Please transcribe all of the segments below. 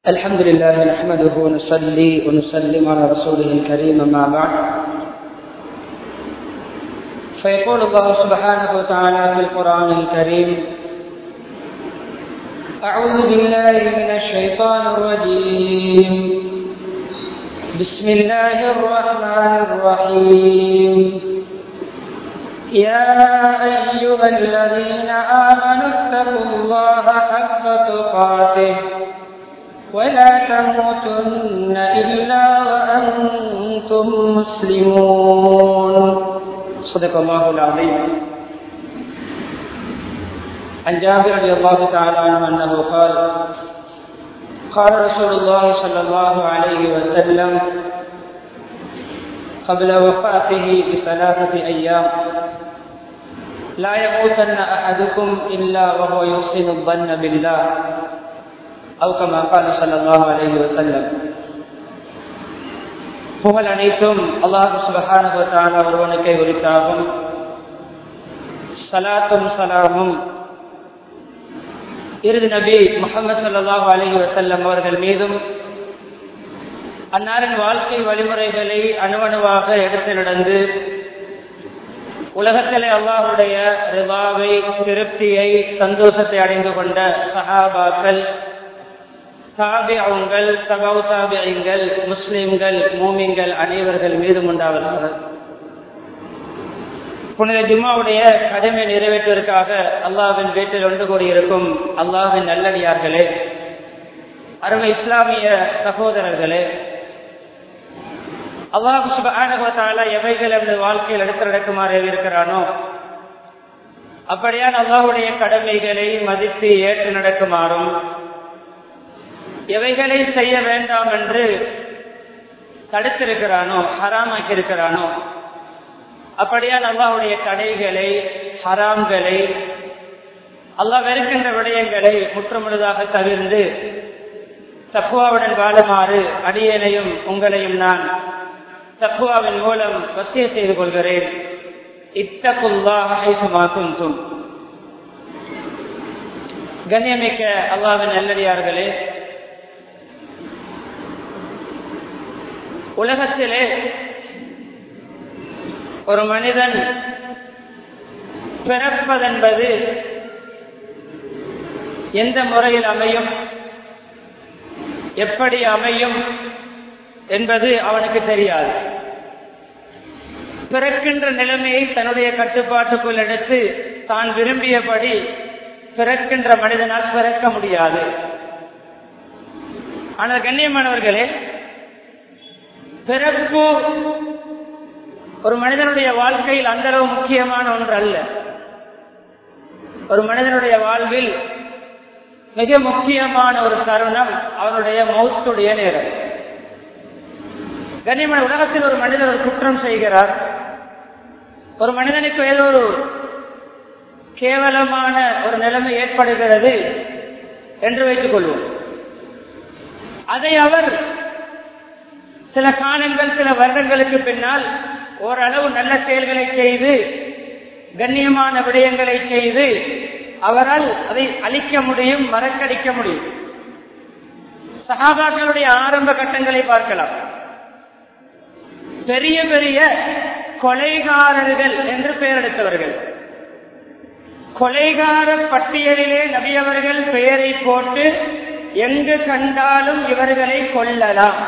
الحمد لله نحمده ونصلي ونسلم على رسوله الكريم ما بعد فيقول الله سبحانه وتعالى في القرآن الكريم أعوذ بالله من الشيطان الرجيم بسم الله الرحمن الرحيم يا أيها الذين آمنوا اتقوا الله حق تقاته ولا تموتن إلا وأنتم مسلمون صدق الله العظيم عن جابر رضي الله تعالى عنه أنه قال قال رسول الله صلى الله عليه وسلم قبل وفاته بثلاثة أيام لا يموتن أحدكم إلا وهو يحسن الظن بالله أو كما قال صلى الله عليه وسلم புகழ் அனைத்தும் அல்லாஹு சுபஹான ஒருவனுக்கே உரித்தாகும் சலாத்தும் சலாமும் இறுதி நபி முகமது சல்லாஹூ அலஹி வசல்லம் அவர்கள் மீதும் அன்னாரின் வாழ்க்கை வழிமுறைகளை அணுவணுவாக எடுத்து நடந்து உலகத்திலே அல்லாஹுடைய ரிவாவை திருப்தியை சந்தோஷத்தை அடைந்து கொண்ட சஹாபாக்கள் தாபியங்கள் தகவு தாபியங்கள் முஸ்லிம்கள் மூமிங்கள் அனைவர்கள் மீதும் உண்டாவதாக புனித ஜும்மாவுடைய கடமை நிறைவேற்றுவதற்காக அல்லாவின் வீட்டில் ஒன்று கூடியிருக்கும் அல்லாவின் நல்லடியார்களே அருமை இஸ்லாமிய சகோதரர்களே அல்லாஹு சுபானகத்தால எவைகள் எனது வாழ்க்கையில் எடுத்து நடக்குமாறு இருக்கிறானோ அப்படியான் அல்லாஹுடைய கடமைகளை மதித்து ஏற்று நடக்குமாறும் எவைகளை செய்ய வேண்டாம் என்று தடுத்திருக்கிறானோ ஹராமாக்கி இருக்கிறானோ அப்படியால் அல்லாவுடைய தடைகளை ஹராம்களை அல்லாஹ் வெறுக்கின்ற விடயங்களை முற்றுமுழுதாக தவிர்ந்து தக்குவாவுடன் வாழுமாறு அடியனையும் உங்களையும் நான் தக்குவாவின் மூலம் வசிய செய்து கொள்கிறேன் இத்தகுல்லாஹும் கண்ணியமிக்க அல்லாவின் நல்லடியார்களே உலகத்திலே ஒரு மனிதன் பிறப்பதென்பது எந்த முறையில் அமையும் எப்படி அமையும் என்பது அவனுக்கு தெரியாது பிறக்கின்ற நிலைமையை தன்னுடைய கட்டுப்பாட்டுக்குள் எடுத்து தான் விரும்பியபடி பிறக்கின்ற மனிதனால் பிறக்க முடியாது ஆனால் கண்ணியமானவர்களே பிறப்பு ஒரு மனிதனுடைய வாழ்க்கையில் அந்த அளவு முக்கியமான ஒன்று அல்ல ஒரு மனிதனுடைய வாழ்வில் மிக முக்கியமான ஒரு தருணம் அவனுடைய மௌத்துடைய நேரம் கண்ணியமான உலகத்தில் ஒரு மனிதர் ஒரு குற்றம் செய்கிறார் ஒரு மனிதனுக்கு ஏதோ ஒரு கேவலமான ஒரு நிலைமை ஏற்படுகிறது என்று வைத்துக் கொள்வோம் அதை அவர் சில காலங்கள் சில வருடங்களுக்கு பின்னால் ஓரளவு நல்ல செயல்களை செய்து கண்ணியமான விடயங்களை செய்து அவரால் அதை அழிக்க முடியும் மறக்கடிக்க முடியும் சகாபாக்களுடைய ஆரம்ப கட்டங்களை பார்க்கலாம் பெரிய பெரிய கொலைகாரர்கள் என்று பெயர் எடுத்தவர்கள் கொலைகார பட்டியலிலே நபியவர்கள் பெயரை போட்டு எங்கு கண்டாலும் இவர்களை கொல்லலாம்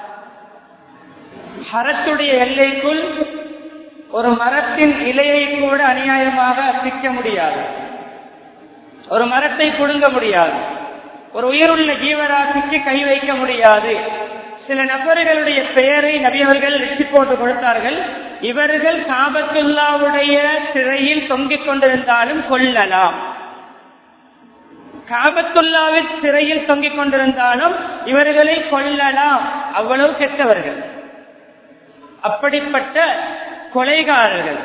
ஹரத்துடைய எல்லைக்குள் ஒரு மரத்தின் இலையை கூட அநியாயமாக பிக்க முடியாது ஒரு மரத்தை புடுங்க முடியாது ஒரு உயிருள்ள ஜீவராசிக்கு கை வைக்க முடியாது சில நபர்களுடைய பெயரை நபியவர்கள் வெற்றி போட்டு கொடுத்தார்கள் இவர்கள் காபத்துல்லாவுடைய சிறையில் தொங்கிக் கொண்டிருந்தாலும் கொள்ளலாம் காபத்துல்லாவில் சிறையில் தொங்கிக் கொண்டிருந்தாலும் இவர்களை கொள்ளலாம் அவ்வளவு கெட்டவர்கள் அப்படிப்பட்ட கொலைகாரர்கள்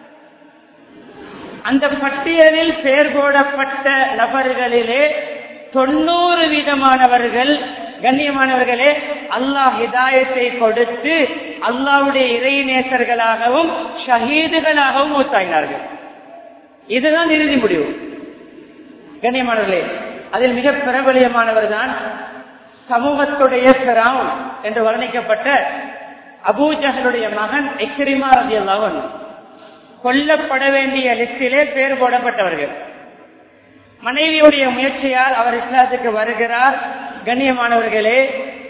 அந்த பட்டியலில் பெயர் போடப்பட்ட நபர்களிலே தொண்ணூறு வீதமானவர்கள் கண்ணியமானவர்களே அல்லாஹ் ஹிதாயத்தை கொடுத்து அல்லாவுடைய இறைநேசர்களாகவும் ஷஹீதுகளாகவும் மூத்தாயினார்கள் இதுதான் இறுதி முடிவு கண்ணியமானவர்களே அதில் மிக பிரபலியமானவர் தான் சமூகத்துடைய பிராவுன் என்று வர்ணிக்கப்பட்ட அபூஜகளுடைய மகன் எக்ரிமா ரதி அல்லாவன் கொல்லப்பட வேண்டிய லிஸ்டிலே பேர் போடப்பட்டவர்கள் மனைவியுடைய முயற்சியால் அவர் இஸ்லாத்துக்கு வருகிறார் கண்ணியமானவர்களே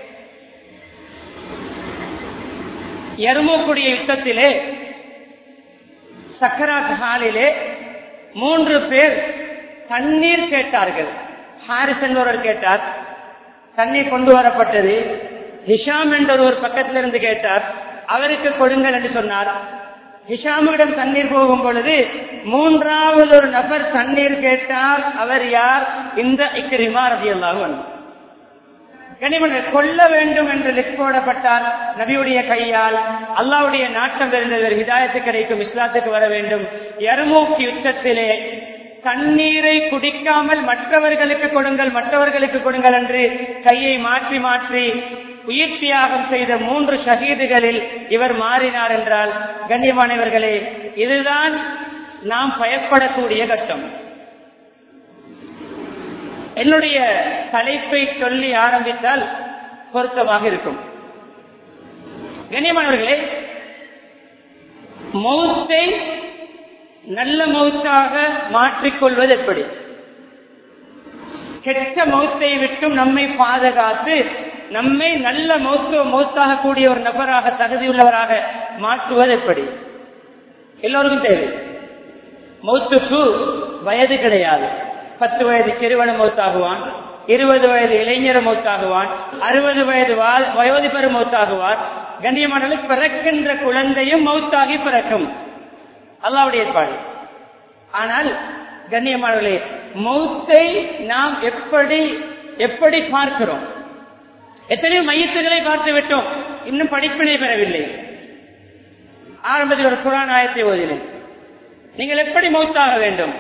எருமக்கூடிய யுத்தத்திலே சக்கராத் ஹாலிலே மூன்று பேர் தண்ணீர் கேட்டார்கள் ஹாரிஸ் என்பவர் கேட்டார் தண்ணீர் கொண்டு வரப்பட்டது ஹிஷாம் என்ற ஒரு பக்கத்தில் இருந்து கேட்டார் அவருக்கு கொடுங்கள் என்று சொன்னார் ஹிஷாமிடம் தண்ணீர் போகும் பொழுது மூன்றாவது ஒரு நபர் தண்ணீர் கேட்டார் அவர் யார் இந்த இக்கிரிமா ரதியல்லாஹு கனிமன்கள் கொல்ல வேண்டும் என்று லிஸ்ட் போடப்பட்டார் நபியுடைய கையால் அல்லாவுடைய நாட்டம் இருந்தவர் ஹிதாயத்து கிடைக்கும் இஸ்லாத்துக்கு வர வேண்டும் எருமூக் யுத்தத்திலே தண்ணீரை குடிக்காமல் மற்றவர்களுக்கு கொடுங்கள் மற்றவர்களுக்கு கொடுங்கள் என்று கையை மாற்றி மாற்றி உயிர் தியாகம் செய்த மூன்று ஷஹீதுகளில் இவர் மாறினார் என்றால் கண்ணியமானவர்களே இதுதான் நாம் பயப்படக்கூடிய கட்டம் என்னுடைய தலைப்பை சொல்லி ஆரம்பித்தால் பொருத்தமாக இருக்கும் கண்ணியமானவர்களே மௌத்தை நல்ல மௌத்தாக மாற்றிக்கொள்வது எப்படி கெட்ட மௌத்தை விட்டும் நம்மை பாதுகாத்து நம்மை நல்ல மௌத்துவ மௌத்தாக கூடிய ஒரு நபராக தகுதியுள்ளவராக மாற்றுவது எப்படி எல்லோருக்கும் தேவை மௌத்துக்கு வயது கிடையாது பத்து வயது சிறுவன மௌத்தாகுவான் இருபது வயது இளைஞர் மௌத்தாகுவான் அறுபது வயது வயோதிபர் மௌத்தாகுவார் கண்ணியமான பிறக்கின்ற குழந்தையும் மௌத்தாகி பிறக்கும் அல்லாவுடைய ஏற்பாடு ஆனால் கண்ணியமானவர்களே மௌத்தை நாம் எப்படி எப்படி பார்க்கிறோம் எத்தனையோ மையத்துகளை பார்த்து விட்டோம் இன்னும் படிப்பினை பெறவில்லை ஆரம்பத்தில் ஒரு குரான் ஆயத்தை ஓதினேன் நீங்கள் எப்படி மௌத்தாக வேண்டும்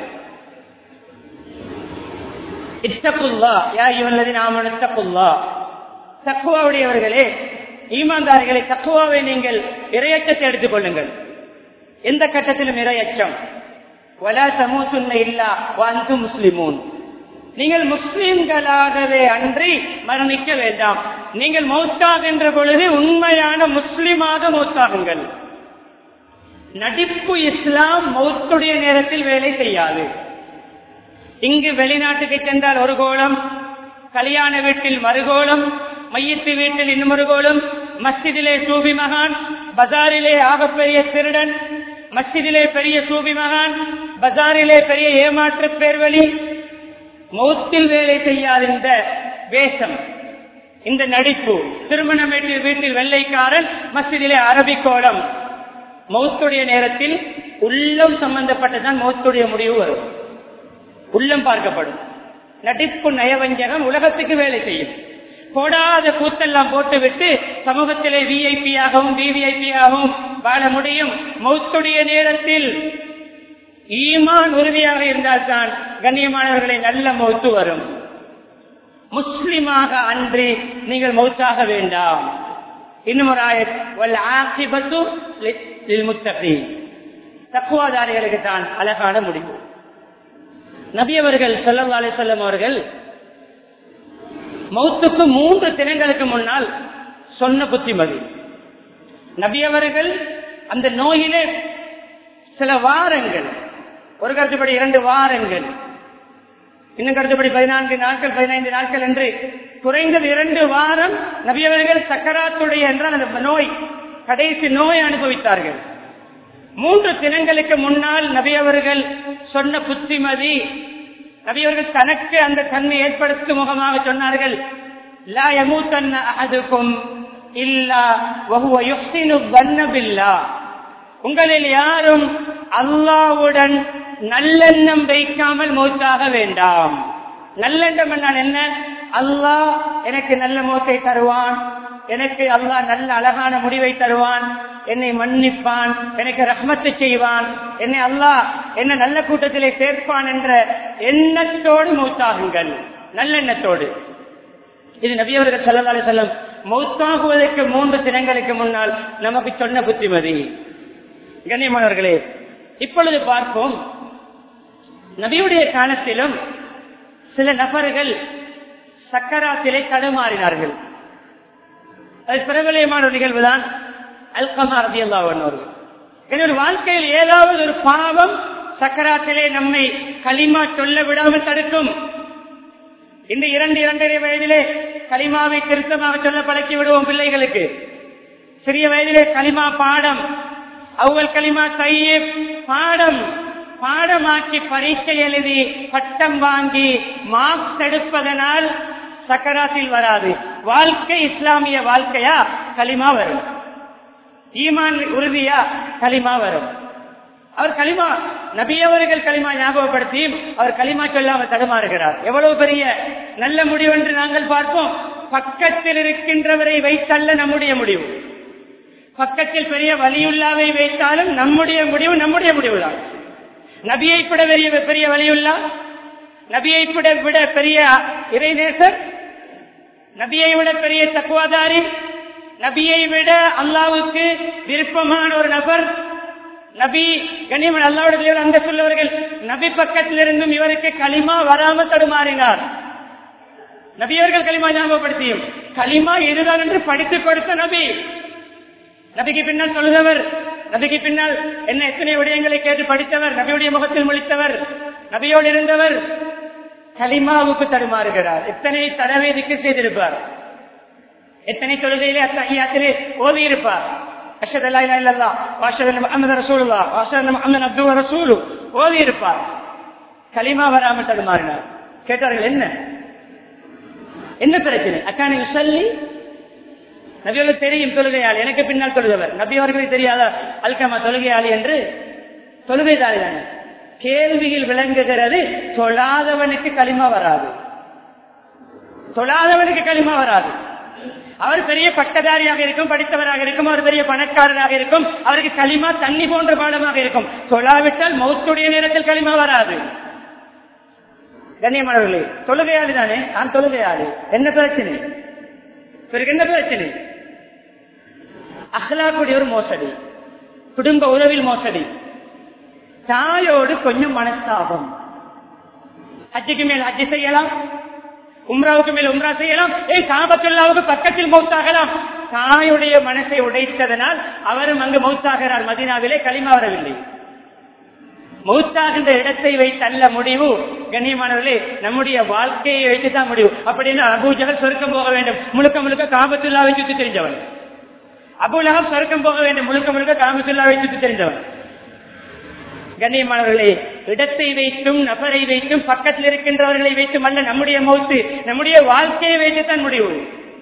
இத்தப்புல்லா யா இவனது நாம இத்தப்புல்லா தக்குவாவுடையவர்களே ஈமான்தாரிகளை தக்குவாவை நீங்கள் இரையச்சத்தை எடுத்துக் கொள்ளுங்கள் எந்த கட்டத்திலும் இரையச்சம் வலா சமூசுன்ன இல்லா வந்து முஸ்லிமூன் நீங்கள் முஸ்லிம்களாகவே அன்றி மரணிக்க வேண்டாம் நீங்கள் மௌத்தாகின்ற பொழுது உண்மையான முஸ்லிமாக மௌத்தாகுங்கள் நடிப்பு இஸ்லாம் மௌத்துடைய நேரத்தில் வேலை செய்யாது இங்கு வெளிநாட்டுக்கு சென்றால் ஒரு கோலம் கல்யாண வீட்டில் மறுகோலம் மையத்து வீட்டில் இன்னொரு கோலம் மஸ்ஜிதிலே சூபி மகான் பஜாரிலே ஆகப்பெரிய திருடன் மஸ்ஜிதிலே பெரிய சூபி மகான் பஜாரிலே பெரிய ஏமாற்று பேர்வழி மௌத்தில் வேலை செய்யாத இந்த வேஷம் இந்த நடிப்பு திருமண வீட்டில் வீட்டில் வெள்ளைக்காரன் மஸ்ஜிதிலே அரபிக்கோலம் மௌத்துடைய நேரத்தில் உள்ளம் சம்பந்தப்பட்டதான் மௌத்துடைய முடிவு வரும் உள்ளம் பார்க்கப்படும் நடிப்பு நயவஞ்சகம் உலகத்துக்கு வேலை செய்யும் போடாத கூத்தெல்லாம் போட்டுவிட்டு சமூகத்திலே விஐபி ஆகவும் விவிஐபி ஆகவும் வாழ முடியும் மௌத்துடைய நேரத்தில் ஈமான் உறுதியாக இருந்தால்தான் கண்ணியமானவர்களை நல்ல மௌத்து வரும் முஸ்லிமாக அன்றி நீங்கள் மௌத்தாக வேண்டாம் இன்னும் ஒரு ஆயத் ஆசிபத்து முத்தகி தக்குவாதாரிகளுக்கு தான் அழகான முடிவு நபி அவர்கள் செல்லம் அலை செல்லம் அவர்கள் மௌத்துக்கு மூன்று தினங்களுக்கு முன்னால் சொன்ன புத்திமதி நபி அவர்கள் அந்த நோயிலே சில வாரங்கள் ஒரு கருத்துப்படி இரண்டு வாரங்கள் இன்னும் கருத்துப்படி பதினான்கு நாட்கள் பதினைந்து நாட்கள் என்று குறைந்தது இரண்டு வாரம் நபியவர்கள் சக்கராத்துடைய என்றால் அந்த நோய் கடைசி நோயை அனுபவித்தார்கள் மூன்று தினங்களுக்கு முன்னால் நபியவர்கள் சொன்ன புத்திமதி நபியவர்கள் தனக்கு அந்த தன்மை ஏற்படுத்தும் முகமாக சொன்னார்கள் லா யமூத்தன்ன அஹதுக்கும் இல்லா வஹுவ யுஹ்சினு வன்ன பில்லா உங்களில் யாரும் அல்லாவுடன் நல்லெண்ணம் வைக்காமல் மௌத்தாக வேண்டாம் நல்லெண்ணம் என்றால் என்ன அல்லாஹ் எனக்கு நல்ல மோசை தருவான் எனக்கு அல்லாஹ் நல்ல அழகான முடிவை தருவான் என்னை மன்னிப்பான் எனக்கு ரஹ்மத்து செய்வான் என்னை அல்லாஹ் என்ன நல்ல கூட்டத்திலே சேர்ப்பான் என்ற எண்ணத்தோடு மௌத்தாகுங்கள் நல்லெண்ணத்தோடு இது நபியவர்கள் செல்லதாலே செல்லும் மௌத்தாகுவதற்கு மூன்று தினங்களுக்கு முன்னால் நமக்கு சொன்ன புத்திமதி கண்ணியமானவர்களே இப்பொழுது பார்ப்போம் நபியுடைய காலத்திலும் சில நபர்கள் சக்கராத்திலே தடுமாறினார்கள் அது பிரபலியமான ஒரு நிகழ்வுதான் அல்கமா ரதி அவர்கள் என்னோட வாழ்க்கையில் ஏதாவது ஒரு பாவம் சக்கராத்திலே நம்மை களிமா சொல்ல விடாமல் தடுக்கும் இந்த இரண்டு இரண்டரை வயதிலே களிமாவை திருத்தமாக சொல்ல பழக்கி விடுவோம் பிள்ளைகளுக்கு சிறிய வயதிலே களிமா பாடம் அவ்வள் களிமா தையே பாடம் பாடமாக்கி பரீட்சை எழுதி பட்டம் வாங்கி மார்க்ஸ் எடுப்பதனால் சக்கராத்தில் வராது வாழ்க்கை இஸ்லாமிய வாழ்க்கையா களிமா வரும் ஈமான் உறுதியா களிமா வரும் அவர் களிமா நபியவர்கள் களிமா ஞாபகப்படுத்தியும் அவர் களிமா சொல்லாமல் தடுமாறுகிறார் எவ்வளவு பெரிய நல்ல முடிவு என்று நாங்கள் பார்ப்போம் பக்கத்தில் இருக்கின்றவரை வைத்தல்ல நம்முடைய முடிவு பக்கத்தில் பெரிய வலியுள்ளாவை வைத்தாலும் நம்முடைய முடிவு நம்முடைய முடிவுதான் நபியை விட பெரிய பெரிய வலியுள்ளா நபியை விட விட பெரிய இறைநேசர் நபியை விட பெரிய தக்குவாதாரி நபியை விட அல்லாவுக்கு விருப்பமான ஒரு நபர் நபி கண்ணியமன் அல்லாவுடைய அந்த சொல்லவர்கள் நபி பக்கத்தில் இருந்தும் இவருக்கு களிமா வராம தடுமாறினார் நபியவர்கள் களிமா ஞாபகப்படுத்தியும் களிமா இதுதான் என்று படித்துக் கொடுத்த நபி நபிக்கு பின்னால் சொல்லுதவர் நபிக்கு பின்னால் என்ன எத்தனை விடயங்களை கேட்டு படித்தவர் நபியுடைய முகத்தில் முழித்தவர் நபியோடு இருந்தவர் களிமாவுக்கு தடுமாறுகிறார் எத்தனை தடவை திக்கு செய்திருப்பார் எத்தனை தொழுகையிலே அத்தகையாத்திலே ஓதி இருப்பார் அஷத் அல்லா இல்லா இல்லல்லா வாஷத் முஹம்மது ரசூலுல்லா வாஷத் முஹம்மது அப்துல் ரசூலு ஓதி இருப்பார் களிமா வராமல் தடுமாறினார் கேட்டார்கள் என்ன என்ன பிரச்சனை அக்கானி சொல்லி நபியவர்களுக்கு தெரியும் தொழுகையாளி எனக்கு பின்னால் தொழுகவர் நபி அவர்களுக்கு தெரியாத அல்கமா தொழுகையாளி என்று தொழுகைதாளி தானே கேள்வியில் விளங்குகிறது தொழாதவனுக்கு களிமா வராது தொழாதவனுக்கு களிமா வராது அவர் பெரிய பட்டதாரியாக இருக்கும் படித்தவராக இருக்கும் அவர் பெரிய பணக்காரராக இருக்கும் அவருக்கு களிமா தண்ணி போன்ற பாடமாக இருக்கும் தொழாவிட்டால் மௌத்துடைய நேரத்தில் களிமா வராது கண்ணியமானவர்களே தொழுகையாளி தானே நான் தொழுகையாளி என்ன பிரச்சனை பிறகு என்ன பிரச்சனை அஹ்லாக்குடைய ஒரு மோசடி குடும்ப உறவில் மோசடி தாயோடு கொஞ்சம் மனஸ்தாபம் ஹஜ்ஜுக்கு மேல் ஹஜ்ஜு செய்யலாம் உம்ராவுக்கு மேல் உம்ரா செய்யலாம் ஏய் காபத்துல்லாவுக்கு பக்கத்தில் மௌத்தாகலாம் தாயுடைய மனசை உடைத்ததனால் அவரும் அங்கு மௌத்தாகிறார் மதினாவிலே களிமா வரவில்லை மௌத்தாகின்ற இடத்தை வைத்து அல்ல முடிவு கண்ணியமானவர்களே நம்முடைய வாழ்க்கையை வைத்து தான் முடிவு அப்படின்னா அபூஜகல் சொர்க்கம் போக வேண்டும் முழுக்க முழுக்க காபத்துல்லாவை சுத்தி தெரிஞ்சவன் அபுலகம் சொர்க்கம் போக வேண்டும் முழுக்க முழுக்க காபத்துல்லாவை சுத்தி தெரிஞ்சவன் கண்ணியமானவர்களே இடத்தை வைத்தும் நபரை வைத்தும் பக்கத்தில் இருக்கின்றவர்களை வைத்தும் அல்ல நம்முடைய மௌத்து நம்முடைய வாழ்க்கையை வைத்து தான் முடிவு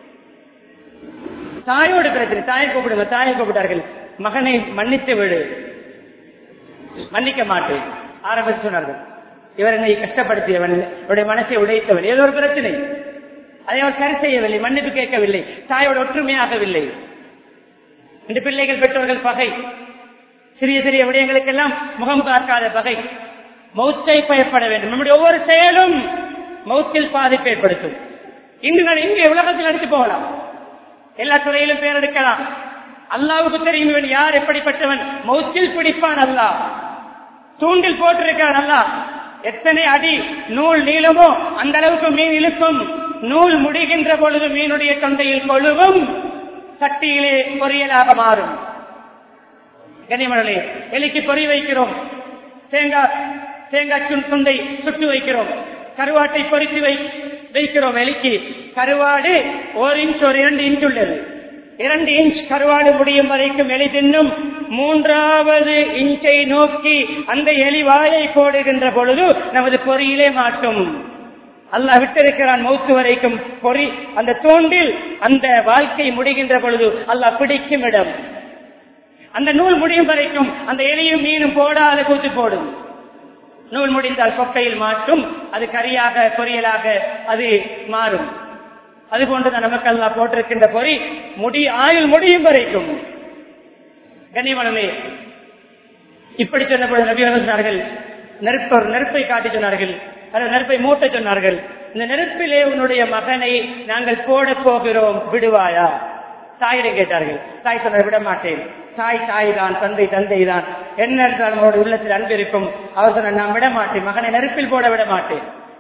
தாயோடு பிரச்சனை தாயை கூப்பிடுங்க தாயை கூப்பிட்டார்கள் மகனை மன்னித்து விடு மன்னிக்க மாட்டேன் ஆரம்பித்து சொன்னார்கள் இவர் என்னை கஷ்டப்படுத்தியவன் இவருடைய மனசை உடைத்தவன் ஏதோ ஒரு பிரச்சனை அதை அவர் சரி செய்யவில்லை மன்னிப்பு கேட்கவில்லை தாயோட ஒற்றுமையாகவில்லை இந்த பிள்ளைகள் பெற்றவர்கள் பகை சிறிய சிறிய விடயங்களுக்கெல்லாம் முகம் பார்க்காத பகை மௌத்தை பயப்பட வேண்டும் நம்முடைய ஒவ்வொரு செயலும் மௌத்தில் பாதிப்பு ஏற்படுத்தும் இன்று நான் இங்கே உலகத்தில் அடித்து போகலாம் எல்லா துறையிலும் பேர் எடுக்கலாம் அல்லாவுக்கு தெரியும் இவன் யார் எப்படிப்பட்டவன் மௌத்தில் பிடிப்பான் அல்லா தூண்டில் போட்டிருக்கான் அல்லா எத்தனை அடி நூல் நீளமோ அந்த அளவுக்கு மீன் இழுக்கும் நூல் முடிகின்ற பொழுது மீனுடைய தொண்டையில் கொழுவும் சட்டியிலே பொரியலாக மாறும் கனிமணலே எலிக்கு பொறி வைக்கிறோம் தேங்காய் தேங்காய் துண்டை சுட்டு வைக்கிறோம் கருவாட்டை பொறித்து வை வைக்கிறோம் எலிக்கு கருவாடு ஒரு இன்ச் ஒரு இரண்டு இன்ச் உள்ளது இரண்டு இன்ச் கருவாடு முடியும் வரைக்கும் எலி தின்னும் மூன்றாவது இன்ச்சை நோக்கி அந்த எலி வாயை போடுகின்ற பொழுது நமது பொறியிலே மாட்டும் அல்லாஹ் விட்டிருக்கிறான் மௌத்து வரைக்கும் பொறி அந்த தூண்டில் அந்த வாழ்க்கை முடிகின்ற பொழுது அல்லாஹ் பிடிக்கும் இடம் அந்த நூல் முடியும் வரைக்கும் அந்த எலியும் மீனும் போடாத கூத்து போடும் நூல் முடிந்தால் கொக்கையில் மாட்டும் அது கரியாக பொரியலாக அது மாறும் அது போன்றுதான் நமக்கு அல்லா போட்டிருக்கின்ற பொறி முடி ஆயுள் முடியும் வரைக்கும் கண்ணியமனமே இப்படி சொன்னபோது நபியர்கள் சொன்னார்கள் நெருப்ப நெருப்பை காட்டி சொன்னார்கள் அந்த நெருப்பை மூட்ட சொன்னார்கள் இந்த நெருப்பிலே உன்னுடைய மகனை நாங்கள் போட போகிறோம் விடுவாயா தாயிடம் கேட்டார்கள் தாய் சொன்ன விட மாட்டேன் தாய் தாய் தான் தந்தை தந்தை தான் என்ன என்றால் அவருடைய உள்ளத்தில் அன்பு இருக்கும் அவர் சொன்ன நான் விட மாட்டேன் மகனை நெருப்பில் போட விட மாட்டேன்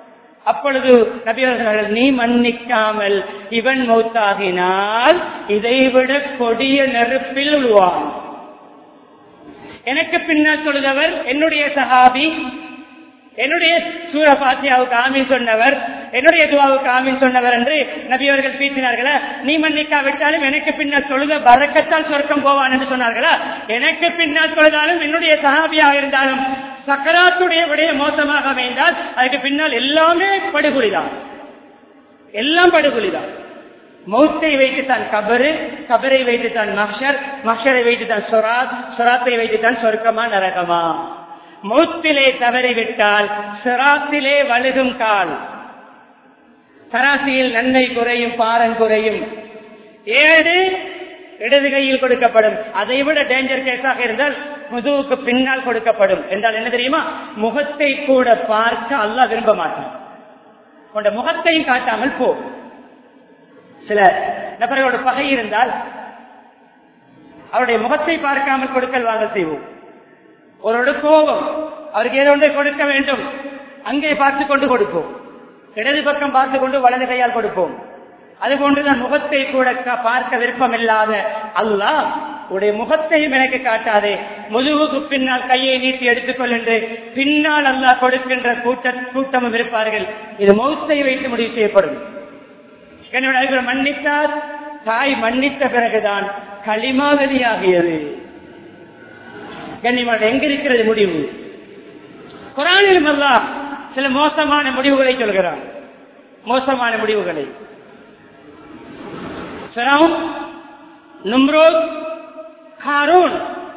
அப்பொழுது நபியவர்கள் நீ மன்னிக்காமல் இவன் மௌத்தாகினால் இதைவிட கொடிய நெருப்பில் விழுவான் எனக்கு பின்னால் சொல்லுதவர் என்னுடைய சஹாபி என்னுடைய சூர பாத்தியாவுக்கு ஆமீன் சொன்னவர் என்னுடைய துவாவுக்கு ஆமீன் சொன்னவர் என்று நபியவர்கள் பீத்தினார்களா நீ மன்னிக்காவிட்டாலும் எனக்கு பின்னால் தொழுத பறக்கத்தால் சொர்க்கம் போவான் என்று சொன்னார்களா எனக்கு பின்னால் தொழுதாலும் என்னுடைய சகாபியாக இருந்தாலும் சக்கராத்துடைய விடைய மோசமாக அமைந்தால் அதுக்கு பின்னால் எல்லாமே படுகொலிதான் எல்லாம் படுகொலிதான் மௌத்தை வைத்துத்தான் கபரு கபரை வைத்துத்தான் மக்ஷர் மக்ஷரை வைத்துத்தான் சொராத் சொராத்தை வைத்துத்தான் சொர்க்கமா நரகமா மௌத்திலே தவறிவிட்டால் சிராத்திலே வழுகும் கால் தராசியில் நன்மை குறையும் பாரம் குறையும் ஏழு இடது கையில் கொடுக்கப்படும் அதை விட டேஞ்சர் கேஸாக இருந்தால் முதுவுக்கு பின்னால் கொடுக்கப்படும் என்றால் என்ன தெரியுமா முகத்தை கூட பார்க்க அல்லாஹ் விரும்ப மாட்டான் உண்ட முகத்தையும் காட்டாமல் போ சில நபர்களோட பகை இருந்தால் அவருடைய முகத்தை பார்க்காமல் கொடுக்கல் வாங்க செய்வோம் ஒரு கோபம் அவருக்கு ஏதோ ஒன்றை கொடுக்க வேண்டும் அங்கே பார்த்து கொண்டு கொடுப்போம் இடது பக்கம் பார்த்து கொண்டு வலது கையால் கொடுப்போம் அதுபோன்றுதான் முகத்தை கூட க- பார்க்க விருப்பம் இல்லாத அல்லாஹ் உடைய முகத்தையும் எனக்கு காட்டாதே முதுகுக்கு பின்னால் கையை நீட்டி எடுத்துக்கொள் என்று பின்னால் அல்லாஹ் கொடுக்கின்ற கூட்ட கூட்டமும் இருப்பார்கள் இது மௌத்தை வைத்து முடிவு செய்யப்படும் என்னோட அறிவுரை மன்னித்தார் தாய் மன்னித்த பிறகுதான் களிமா வெளியாகியது கண்ணியமான எங்க இருக்கிறது முடிவு குரானிலும் அல்லாஹ் சில மோசமான முடிவுகளை சொல்கிறான் மோசமான முடிவுகளை ஃபிரௌன், நும்ரோத் ஹாரூன்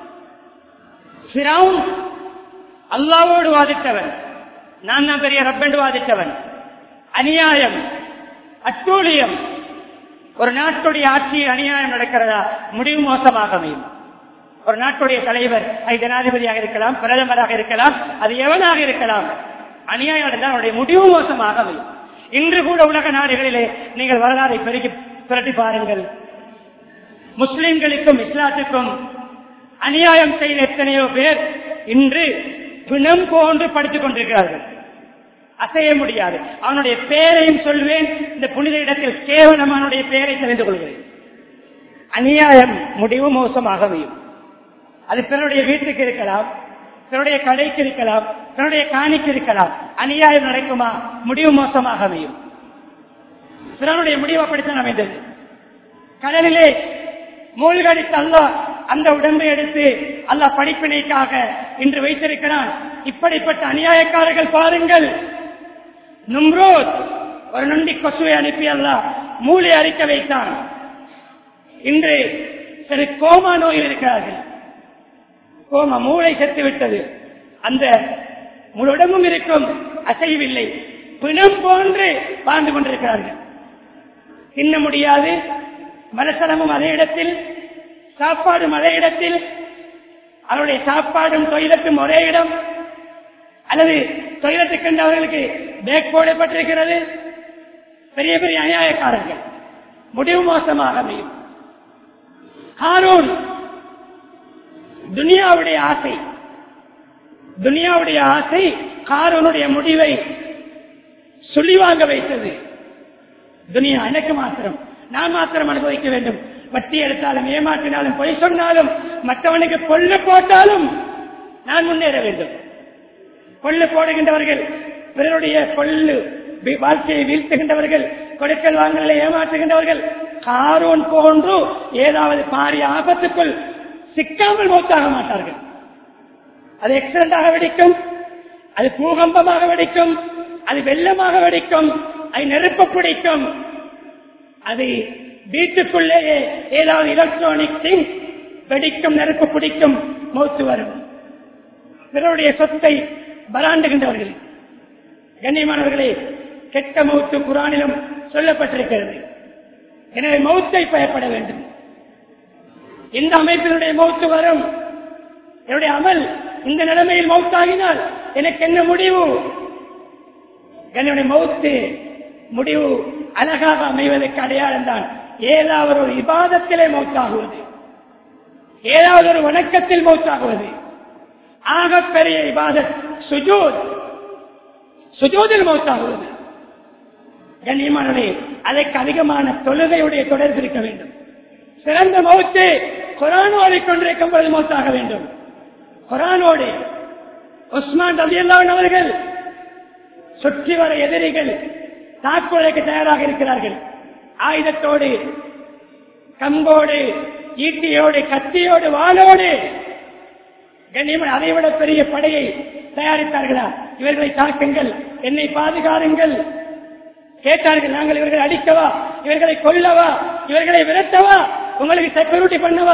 ஃபிரௌன் அல்லாவோடு வாதித்தவன் நான் தான் பெரிய ரப்பென்று வாதித்தவன் அநியாயம் அட்டூழியம் ஒரு நாட்டுடைய ஆட்சியில் அநியாயம் நடக்கிறதா முடிவு மோசமாக அமையும் ஒரு நாட்டுடைய தலைவர் அது ஜனாதிபதியாக இருக்கலாம் பிரதமராக இருக்கலாம் அது எவனாக இருக்கலாம் அநியாயம் நடந்தால் அவருடைய முடிவு மோசமாக அமையும் இன்று கூட உலக நாடுகளிலே நீங்கள் வரலாறை பெருக்கி புரட்டி பாருங்கள் முஸ்லிம்களுக்கும் இஸ்லாத்துக்கும் அநியாயம் செய்த எத்தனையோ பேர் இன்று பிணம் போன்று படித்துக் கொண்டிருக்கிறார்கள் அசைய முடியாது அவனுடைய பெயரையும் சொல்வேன் இந்த புனித இடத்தில் கேவலம் அவனுடைய பெயரை தெரிந்து கொள்கிறேன் அநியாயம் முடிவு மோசமாக அமையும் அது பிறருடைய வீட்டுக்கு இருக்கலாம் பிறருடைய கடைக்கு இருக்கலாம் பிறருடைய காணிக்கு இருக்கலாம் அநியாயம் நடக்குமா முடிவு மோசமாக அமையும் பிறருடைய முடிவு அப்படித்தான் அமைந்தது கடலிலே மூழ்கடித்த அல்லாஹ் அந்த உடம்பை எடுத்து அல்லாஹ் படிப்பினைக்காக இன்று வைத்திருக்கிறான் இப்படிப்பட்ட அநியாயக்காரர்கள் பாருங்கள் நும்ரோத் ஒரு நொண்டி கொசுவை அனுப்பி அல்லாஹ் மூளை அரிக்க வைத்தான் இன்று சிறு கோமா நோயில் இருக்கிறார்கள் கோமா மூளை செத்து விட்டது அந்த முழு உடம்பும் இருக்கும் அசைவில்லை பிணம் போன்று வாழ்ந்து கொண்டிருக்கிறார்கள் தின்ன முடியாது மனசலமும் அதே இடத்தில் சாப்பாடும் அதே இடத்தில் அவருடைய சாப்பாடும் தொழிலத்தும் ஒரே இடம் அல்லது தொழிலத்துக்கு அவர்களுக்கு பேக் போடப்பட்டிருக்கிறது பெரிய பெரிய அநியாயக்காரர்கள் முடிவு மோசமாக அமையும் ஹாரூன் துனியாவுடைய ஆசை துனியாவுடைய ஆசை காரனுடைய முடிவை சுழிவாங்க வைத்தது துனியா எனக்கு மாத்திரம் நான் மாத்திரம் அனுபவிக்க வேண்டும் வட்டி எடுத்தாலும் ஏமாற்றினாலும் பொய் சொன்னாலும் மற்றவனுக்கு கொள்ளு போட்டாலும் நான் முன்னேற வேண்டும் கொள்ளு போடுகின்றவர்கள் பிறருடைய கொள்ளு வி- வாழ்க்கையை வீழ்த்துகின்றவர்கள் கொடுக்கல் வாங்கலை ஏமாற்றுகின்றவர்கள் காரோன் போன்று ஏதாவது பாரிய ஆபத்துக்குள் சிக்காமல் மௌத்தாக மாட்டார்கள் அது எக்ஸலண்டாக வெடிக்கும் அது பூகம்பமாக வெடிக்கும் அது வெள்ளமாக வெடிக்கும் அது நெருப்பு பிடிக்கும் அது வீட்டுக்குள்ளேயே ஏதாவது எலக்ட்ரானிக் திங் வெடிக்கும் நெருப்பு பிடிக்கும் மௌத்து வரும் பிறருடைய சொத்தை பராண்டுகின்றவர்கள் கண்ணியமானவர்களே கெட்ட மௌத்து குரானிலும் சொல்லப்பட்டிருக்கிறது எனவே மௌத்தை பயப்பட வேண்டும் இந்த அமைப்பினுடைய மௌத்து வரும் என்னுடைய அமல் இந்த நிலைமையில் மௌத்தாகினால் எனக்கு என்ன முடிவு என்னுடைய மௌத்து முடிவு அழகாக அமைவதற்கு அடையாளம் தான் ஏதாவது ஒரு இபாதத்திலே மௌத்தாகுவது ஏதாவது ஒரு வணக்கத்தில் மௌத்தாகுவது ஆகப்பெரிய இபாதத் சுஜூத் சுஜூதில் மௌத்தாகுவது கண்ணியமானவரே அதற்கு அதிகமான தொழுகையுடைய தொடர்பு இருக்க வேண்டும் சிறந்த மௌத்து குரானோடு கொண்டிருக்கும் பொழுது மௌத்தாக வேண்டும் குரானோடு உஸ்மான் ரலியல்லாஹு அவர்கள் சுற்றி வர எதிரிகள் தாக்குவதற்கு தயாராக இருக்கிறார்கள் ஆயுதத்தோடு கம்போடு ஈட்டியோடு கத்தியோடு வாளோடு கண்ணியமன் அதை விட பெரிய படையை தயாரித்தார்களா இவர்களை தாக்குங்கள் என்னை பாதுகாருங்கள் கேட்டார்கள் நாங்கள் இவர்களை அடிக்கவா இவர்களை கொல்லவா இவர்களை விரட்டவா உங்களுக்கு செக்யூரிட்டி பண்ணவா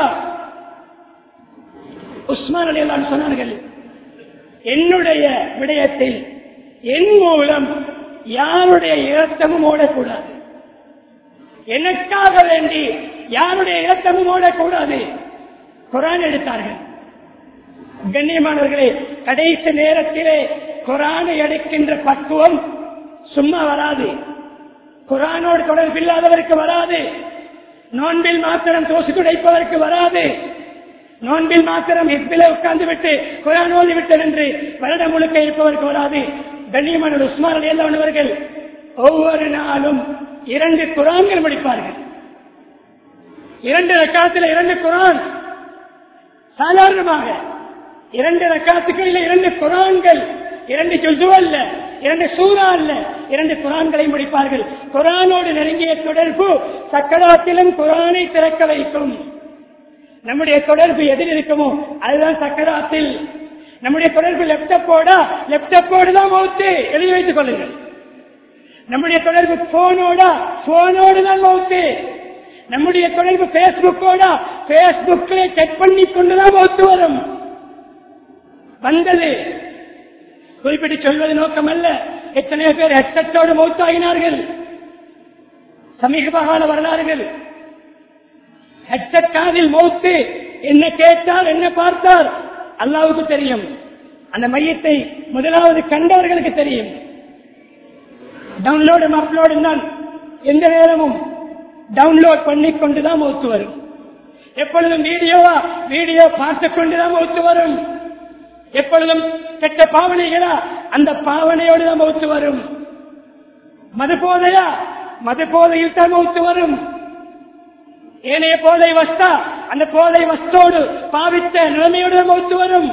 உஸ்மான் அலி அல்லாஹ் சொன்னார்கள் என்னுடைய விடயத்தில் என் மூலம் யாருடைய இரத்தமும் ஓடக்கூடாது எனக்காக வேண்டி யாருடைய இரத்தமும் ஓடக்கூடாது குரான் எடுத்தார்கள் கண்ணியமானவர்களே கடைசி நேரத்திலே குரானை எடுக்கின்ற பக்குவம் சும்மா வராது குரானோடு தொடர்பில்லாதவருக்கு வராது நோன்பில் மாத்திரம் தோசு துடைப்பவருக்கு வராது நோன்பில் மாத்திரம் ஹிப்பில உட்கார்ந்து விட்டு குரான் ஓதி விட்டது என்று வருடம் முழுக்க இருப்பவருக்கு வராது கண்ணியமான உஸ்மான் அலி அவர்கள் ஒவ்வொரு நாளும் இரண்டு குரான்கள் முடிப்பார்கள் இரண்டு ரக்காத்தில் இரண்டு குரான் சாதாரணமாக இரண்டு ரக்காத்துக்களில் இரண்டு குரான்கள் இரண்டு ஜுசு அல்ல இரண்டு சூறா அல்ல இரண்டு குரான்களை முடிப்பார்கள் குரானோடு நெருங்கிய தொடர்பு சக்கராத்திலும் குரானை திறக்க வைக்கும் நம்முடைய தொடர்பு எதில் இருக்குமோ அதுதான் சக்கராத்தில் நம்முடைய தொடர்பு லேப்டாப்போடா லேப்டாப்போடு தான் மௌத்து எழுதி வைத்துக் கொள்ளுங்கள் நம்முடைய தொடர்பு போனோடா போனோடு தான் மௌத்து நம்முடைய தொடர்பு பேஸ்புக்கோட பேஸ்புக்கில் செக் பண்ணி கொண்டுதான் மௌத்து வரும் வந்தது குறிப்பிட்டு சொல்வது நோக்கம் அல்ல எத்தனையோ பேர் ஹெட்செட்டோடு மௌத்தாகினார்கள் சமீப கால வரலாறுகள் ஹெட்செட் காதில் மௌத்து என்ன கேட்டார் என்ன பார்த்தார் அல்லாவுக்கு தெரியும் அந்த மையத்தை முதலாவது கண்டவர்களுக்கு தெரியும் டவுன்லோடு அப்லோடு தான் எந்த நேரமும் டவுன்லோட் பண்ணி கொண்டுதான் மௌத்து வரும் எப்பொழுதும் வீடியோவா வீடியோ பார்த்து கொண்டுதான் மௌத்து வரும் எப்பொழுதும் கெட்ட பாவனைகளா அந்த பாவனையோடு தான் மௌத்து வரும் மது போதையா மது போதையில் தான் மௌத்து வரும் ஏனைய போதை வஸ்தா அந்த போதை வஸ்தோடு பாவித்த நிலைமையோடு தான் மௌத்து வரும்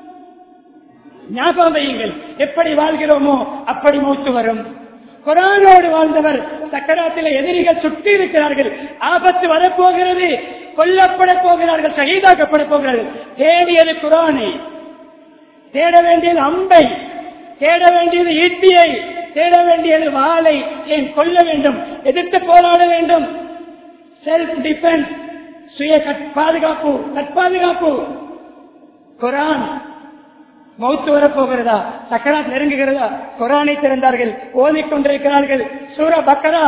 ஞாபகம் வையுங்கள் எப்படி வாழ்கிறோமோ அப்படி மௌத்து வரும் குரானோடு வாழ்ந்தவர் சக்கராத்தில் எதிரிகள் சுற்றி இருக்கிறார்கள் ஆபத்து வரப்போகிறது கொல்லப்பட போகிறார்கள் சகிதாக்கப்பட போகிறார்கள் தேடியது குரானை தேட வேண்டியது அம்பை தேட வேண்டியது ஈட்டியை தேட வேண்டியது வாளை ஏன் கொல்ல வேண்டும் எதிர்த்து போராட வேண்டும் செல்ஃப் டிஃபென்ஸ் சுய கட்- பாதுகாப்பு தற்பாதுகாப்பு குரான் மௌத்து வரப்போகிறதா சக்கராத் நெருங்குகிறதா குரானை திறந்தார்கள் ஓதிக்கொண்டிருக்கிறார்கள் சூர பக்கரா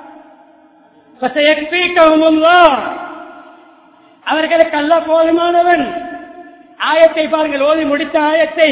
அவர்களுக்கு அல்ல போதுமானவன் ஆயத்தை பாருங்கள் ஓதி முடித்த ஆயத்தை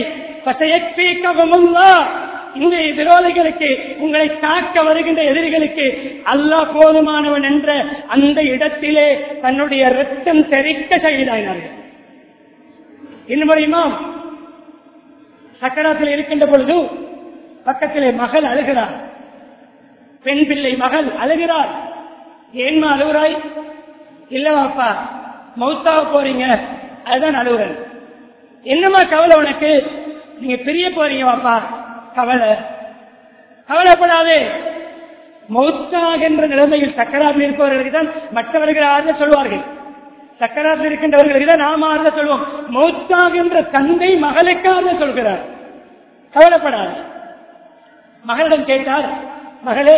இந்த விரோதிகளுக்கு உங்களை தாக்க வருகின்ற எதிரிகளுக்கு அல்லாஹ் போதுமானவன் என்ற அந்த இடத்திலே தன்னுடைய ரத்தம் தெரிக்க செய்தாயினார்கள் இன்னும் இமாம் சக்கராத்தில் இருக்கின்ற பொழுது பக்கத்திலே மகள் அழுகிறார் பெண் பிள்ளை மகள் அழுகிறார் ஏன்மா அழுகுறாய் இல்லவாப்பா மௌத்தாக போறீங்க அதுதான் அழுகுறேன் என்னம்மா கவலை உனக்கு நீங்க பிரிய போறீங்க வாப்பா கவலை கவலைப்படாதே மௌத்தாகின்ற நிலைமையில் சக்கராத்தில் இருப்பவர்களுக்கு தான் மற்றவர்கள் ஆறுதல் சொல்வார்கள் சக்கராத்தில் இருக்கின்றவர்களுக்கு தான் நாம ஆறுதல் சொல்வோம் மௌத்தாகின்ற தந்தை மகளுக்கு ஆறுதல் சொல்கிறார் கவலைப்படாது மகளிடம் கேட்டார் மகளே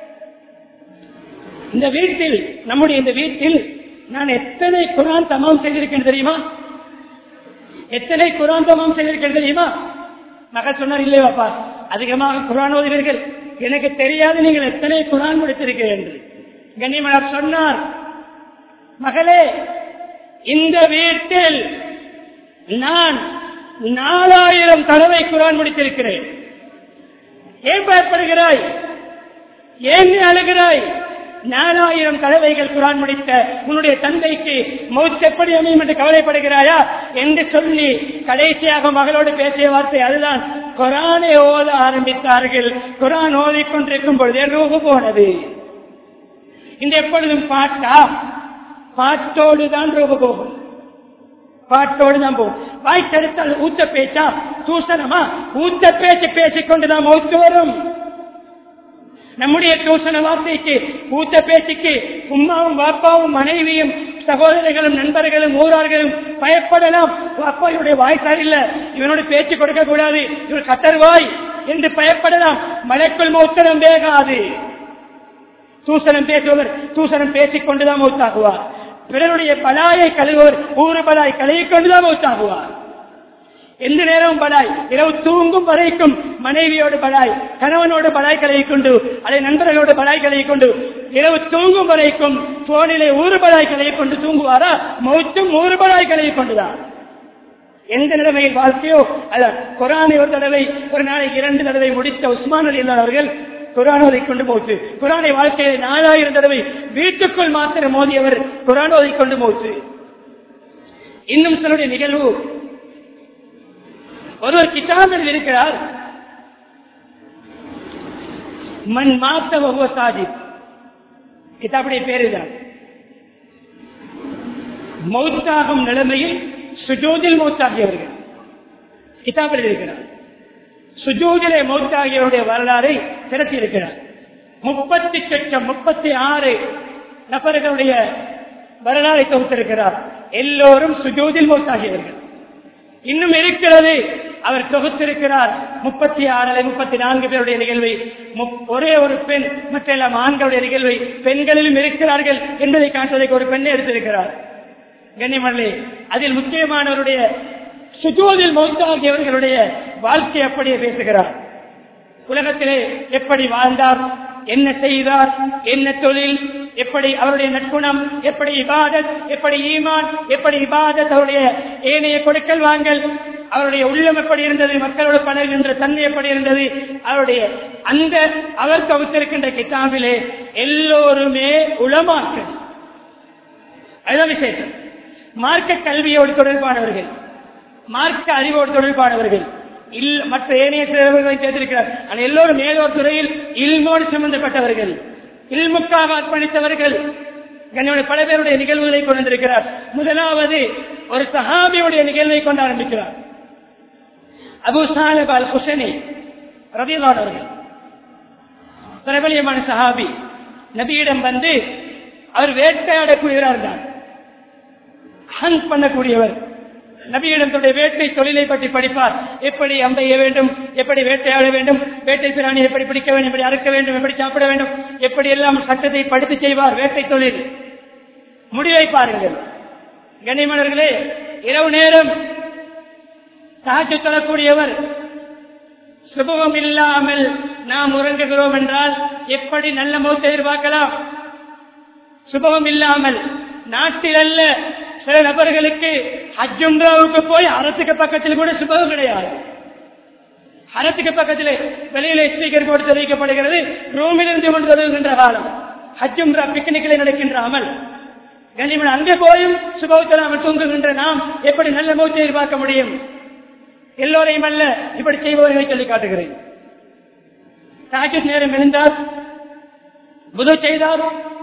இந்த வீட்டில் நம்முடைய இந்த வீட்டில் நான் எத்தனை குரான் தமாம் செய்திருக்கேன் தெரியுமா எத்தனை குரான் தமாம் செய்திருக்கேன் தெரியுமா மகள் சொன்னார் இல்லை பாப்பா அதிகமாக குரான் ஓதுவீர்கள் எனக்கு தெரியாது நீங்கள் எத்தனை குரான் முடித்திருக்கிறீர்கள் என்று கண்ணியமலர் சொன்னார் மகளே இந்த வீட்டில் நான் நாலாயிரம் தடவை குரான் முடித்திருக்கிறேன் ஏன் பயப்படுகிறாய் ஏன் நீ அழுகிறாய் நாலாயிரம் தடவைகள் குரான் முடித்த உன்னுடைய தந்தைக்கு மௌத் எப்படி அமையும் என்று கவலைப்படுகிறாயா என்று சொல்லி கடைசியாக மகளோடு பேசிய வார்த்தை அதுதான் குரானை ஓத ஆரம்பித்தார்கள் குரான் ஓதிக்கொண்டிருக்கும் பொழுதே ரூபு போனது இந்த எப்பொழுதும் பாட்டா பாட்டோடு தான் ரூபு போகும் பாட்டோடு தான் போகும் வாய் தடுத்தால் ஊத்த பேச்சா தூசணமா ஊத்த பேச்சு பேசிக்கொண்டுதான் மௌத்து வரும் நம்முடைய தூசண வார்த்தைக்கு ஊத்த பேச்சுக்கு உமாவும் பாப்பாவும் மனைவியும் சகோதரர்களும் நண்பர்களும் ஊரார்களும் பயப்படலாம் அப்பாவுடைய வாய் சரியில்லை இவனோட பேச்சு கொடுக்க கூடாது இவர் கத்தர்வாய் என்று பயப்படலாம் மலைக்குள் மௌத்தனம் வேகாது தூசணம் பேசுபவர் தூசணம் பேசிக் கொண்டுதான் மௌத்தாகுவார் பிறருடைய பலாயை கழுவுவர் ஊறு பலாய் கழுவிக் கொண்டுதான் மௌத்தாகுவார் எந்த நேரமும் பலாய் இரவு தூங்கும் வரைக்கும் மனைவியோடு பலாய் கணவனோடு பலாய் கழுவி கொண்டு அதை நண்பர்களோடு பலாய் கழுவி கொண்டு இரவு தூங்கும் வரைக்கும் போனிலே ஊறு பலாய் கழுவி கொண்டு தூங்குவாரா மௌத்தும் ஊறு பலாய் கழுவி கொண்டுதான் எந்த நிலைமையில் வாழ்க்கையோ அல்ல குரானை ஒரு தடவை ஒரு நாளைக்கு இரண்டு தடவை முடித்த உஸ்மான் அலி அவர்கள் குரானோதை கொண்டு போச்சு குரானை வாழ்க்கையில் நாலாயிரம் தடவை வீட்டுக்குள் மாத்திரம் மோதியவர் குரானோதை கொண்டு போச்சு இன்னும் சிலருடைய நிகழ்வு ஒருவர் கிட்டாபில் இருக்கிறார் மண் மாத்த வகுவ சாஜித் கிதாபுடைய பேரு தான் மௌத்தாகும் நிலைமையில் சுஜோதில் மௌத்தாகியவர்கள் கிதாபில் இருக்கிறார் சுஜூதிலே மௌத்தாகியவருடைய வரலாறை திரட்டி இருக்கிறார் முப்பத்தி சொச்சம் முப்பத்தி ஆறு நபர்களுடைய வரலாறை தொகுத்திருக்கிறார் எல்லோரும் சுஜூதில் மௌத்தாகியவர்கள் இன்னும் இருக்கிறது அவர் தொகுத்திருக்கிறார் முப்பத்தி ஆறு முப்பத்தி நான்கு பேருடைய நிகழ்வை ஒரே ஒரு பெண் மற்ற எல்லாம் ஆண்களுடைய நிகழ்வை பெண்களிலும் இருக்கிறார்கள் என்பதை காட்டுவதற்கு ஒரு பெண்ணை எடுத்திருக்கிறார் கண்ணிமல்லே அதில் முக்கியமானவருடைய சுஜோதில் மௌத்தாகியவர்களுடைய வாழ்க்கை அப்படியே பேசுகிறார் உலகத்திலே எப்படி வாழ்ந்தார் என்ன செய்தார் என்ன தொழில் எப்படி அவருடைய நற்குணம் எப்படி இபாதத் எப்படி ஈமான் எப்படி இபாதத் அவருடைய ஏனைய கொடுக்கல் வாங்கல் அவருடைய உள்ளம் எப்படி இருந்தது மக்களோடு பழகுகின்ற தன்மை எப்படி இருந்தது அவருடைய அந்த அவர் தொகுத்திருக்கின்ற கிட்டாபிலே எல்லோருமே உளமாக்கள் அதுதான் விசேஷம் மார்க்க கல்வியோடு தொடர்பானவர்கள் மார்க்க அறிவோடு தொடர்பானவர்கள் இல் மற்ற ஏனைய சிலர்களை சேர்த்திருக்கிறார் ஆனால் எல்லோரும் ஏதோ ஒரு துறையில் இல்மோடு சம்பந்தப்பட்டவர்கள் இல்முக்காக அர்ப்பணித்தவர்கள் என்னுடைய பல பேருடைய நிகழ்வுகளை கொண்டு வந்திருக்கிறார் முதலாவது ஒரு சஹாபியுடைய நிகழ்வை கொண்டு ஆரம்பிக்கிறார் அபு சாலப் அல் ஹுசனி ரவிலான் அவர்கள் பிரபலியமான சஹாபி நபியிடம் வந்து அவர் வேட்டையாடக்கூடியவராக இருந்தார் ஹன் பண்ணக்கூடியவர் நபியிடம் தன்னுடைய வேட்டை தொழிலை பற்றி படிப்பார் எப்படி அம்பைய வேண்டும் எப்படி வேட்டையாட வேண்டும் வேட்டை பிராணி எப்படி பிடிக்க வேண்டும் எப்படி அறுக்க வேண்டும் எப்படி சாப்பிட வேண்டும் எப்படி எல்லாம் சட்டத்தை படித்து செய்வார் வேட்டை தொழில் முடிவை பாருங்கள் கனிமணர்களே இரவு நேரம் சாட்சி தொழக்கூடியவர் சுபவம் இல்லாமல் நாம் உறங்குகிறோம் என்றால் எப்படி நல்ல மௌத்தை எதிர்பார்க்கலாம் சுபவம் இல்லாமல் நாட்டில் அல்ல சில நபர்களுக்கு ஹஜ்ஜும்ராவுக்கு போய் அரசுக்கு பக்கத்தில் கூட சுபகம் கிடையாது அரசுக்கு பக்கத்தில் வெளியில ஸ்பீக்கர் போட்டு தெரிவிக்கப்படுகிறது ரூமில் இருந்து கொண்டு வருகின்ற காலம் ஹஜ்ஜும்ரா பிக்னிக்கில் நடக்கின்ற அமல் கனிமன் அங்கே போயும் சுபவத்தராமல் தூங்குகின்ற நாம் எப்படி நல்ல மௌத்தை எதிர்பார்க்க முடியும் எல்லோரையும் அல்ல இப்படி செய்பவர்களை சொல்லி காட்டுகிறேன் தாஜத் நேரம் எழுந்தார் புது செய்தார்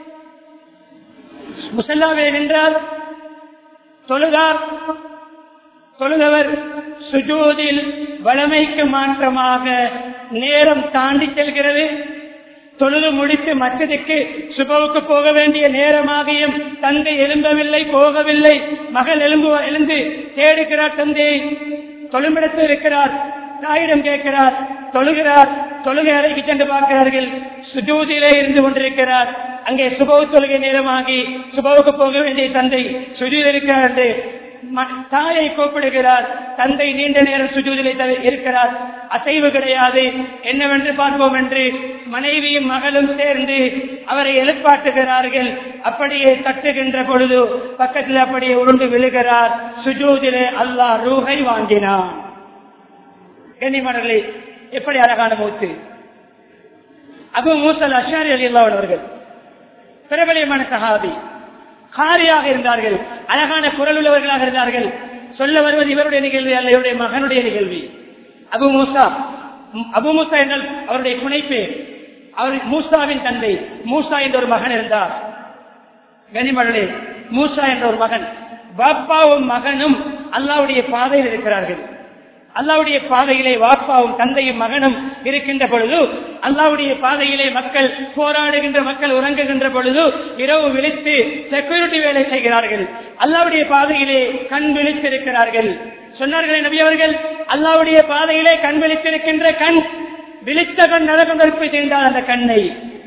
முசல்லாவை நின்றார் தொழுதார் தொழுதவர் சுஜூதில் வளமைக்கு மாற்றமாக நேரம் தாண்டி செல்கிறது தொழுது முடித்து மற்றதுக்கு சுபவுக்கு போக வேண்டிய நேரமாகியும் தந்தை எழும்பவில்லை போகவில்லை மகள் எழும்பு எழுந்து தேடுகிறார் தந்தையை தொழுமிடத்தில் இருக்கிறார் தாயிடம் கேட்கிறார் தொழுகிறார் தொழுகை அறைக்கு சென்று பார்க்கிறார்கள் சுஜூதியிலே இருந்து கொண்டிருக்கிறார் அங்கே சுபவ தொழுகை நேரமாகி சுபவுக்கு போக வேண்டிய தந்தை சுஜூதில் இருக்கிறார் என்று தாயை கூப்பிடுகிறார் தந்தை நீண்ட நேரம் சுஜூதிலே இருக்கிறார் அசைவு கிடையாது என்னவென்று பார்ப்போம் என்று மனைவியும் மகளும் சேர்ந்து அவரை எழுப்பாட்டுகிறார்கள் அப்படியே தட்டுகின்ற பொழுது பக்கத்தில் அப்படியே உருண்டு விழுகிறார் சுஜூதிலே அல்லாஹ் ரூஹை வாங்கினான் கண்ணிமணர்களே எப்படி அழகான மூத்து அபு மூசல் அஷாரி அலி அவர்கள் பிரபலியமான சஹாபி காரியாக இருந்தார்கள் அழகான குரல் உள்ளவர்களாக இருந்தார்கள் சொல்ல வருவது இவருடைய நிகழ்வு அல்ல இவருடைய மகனுடைய நிகழ்வு அபு மூசா அபு மூசா என்றால் அவருடைய புனைப்பேர் அவர் மூசாவின் தந்தை மூசா என்ற ஒரு மகன் இருந்தார் கனிமகளே மூசா என்ற ஒரு மகன் பாப்பாவும் மகனும் அல்லாவுடைய பாதையில் இருக்கிறார்கள் அல்லாவுடைய பாதையிலே வாப்பாவும் தந்தையும் மகனும் இருக்கின்ற பொழுது அல்லாவுடைய பாதையிலே மக்கள் போராடுகின்ற மக்கள் உறங்குகின்ற பொழுது இரவு விழித்து செக்யூரிட்டி வேலை செய்கிறார்கள் அல்லாவுடைய பாதையிலே கண் விழித்திருக்கிறார்கள் சொன்னார்களே நபி அவர்கள் அல்லாவுடைய பாதையிலே கண் விழித்திருக்கின்ற கண் விழித்த கண் நரகம் நெருப்பை தீண்டால் அந்த கண்ணை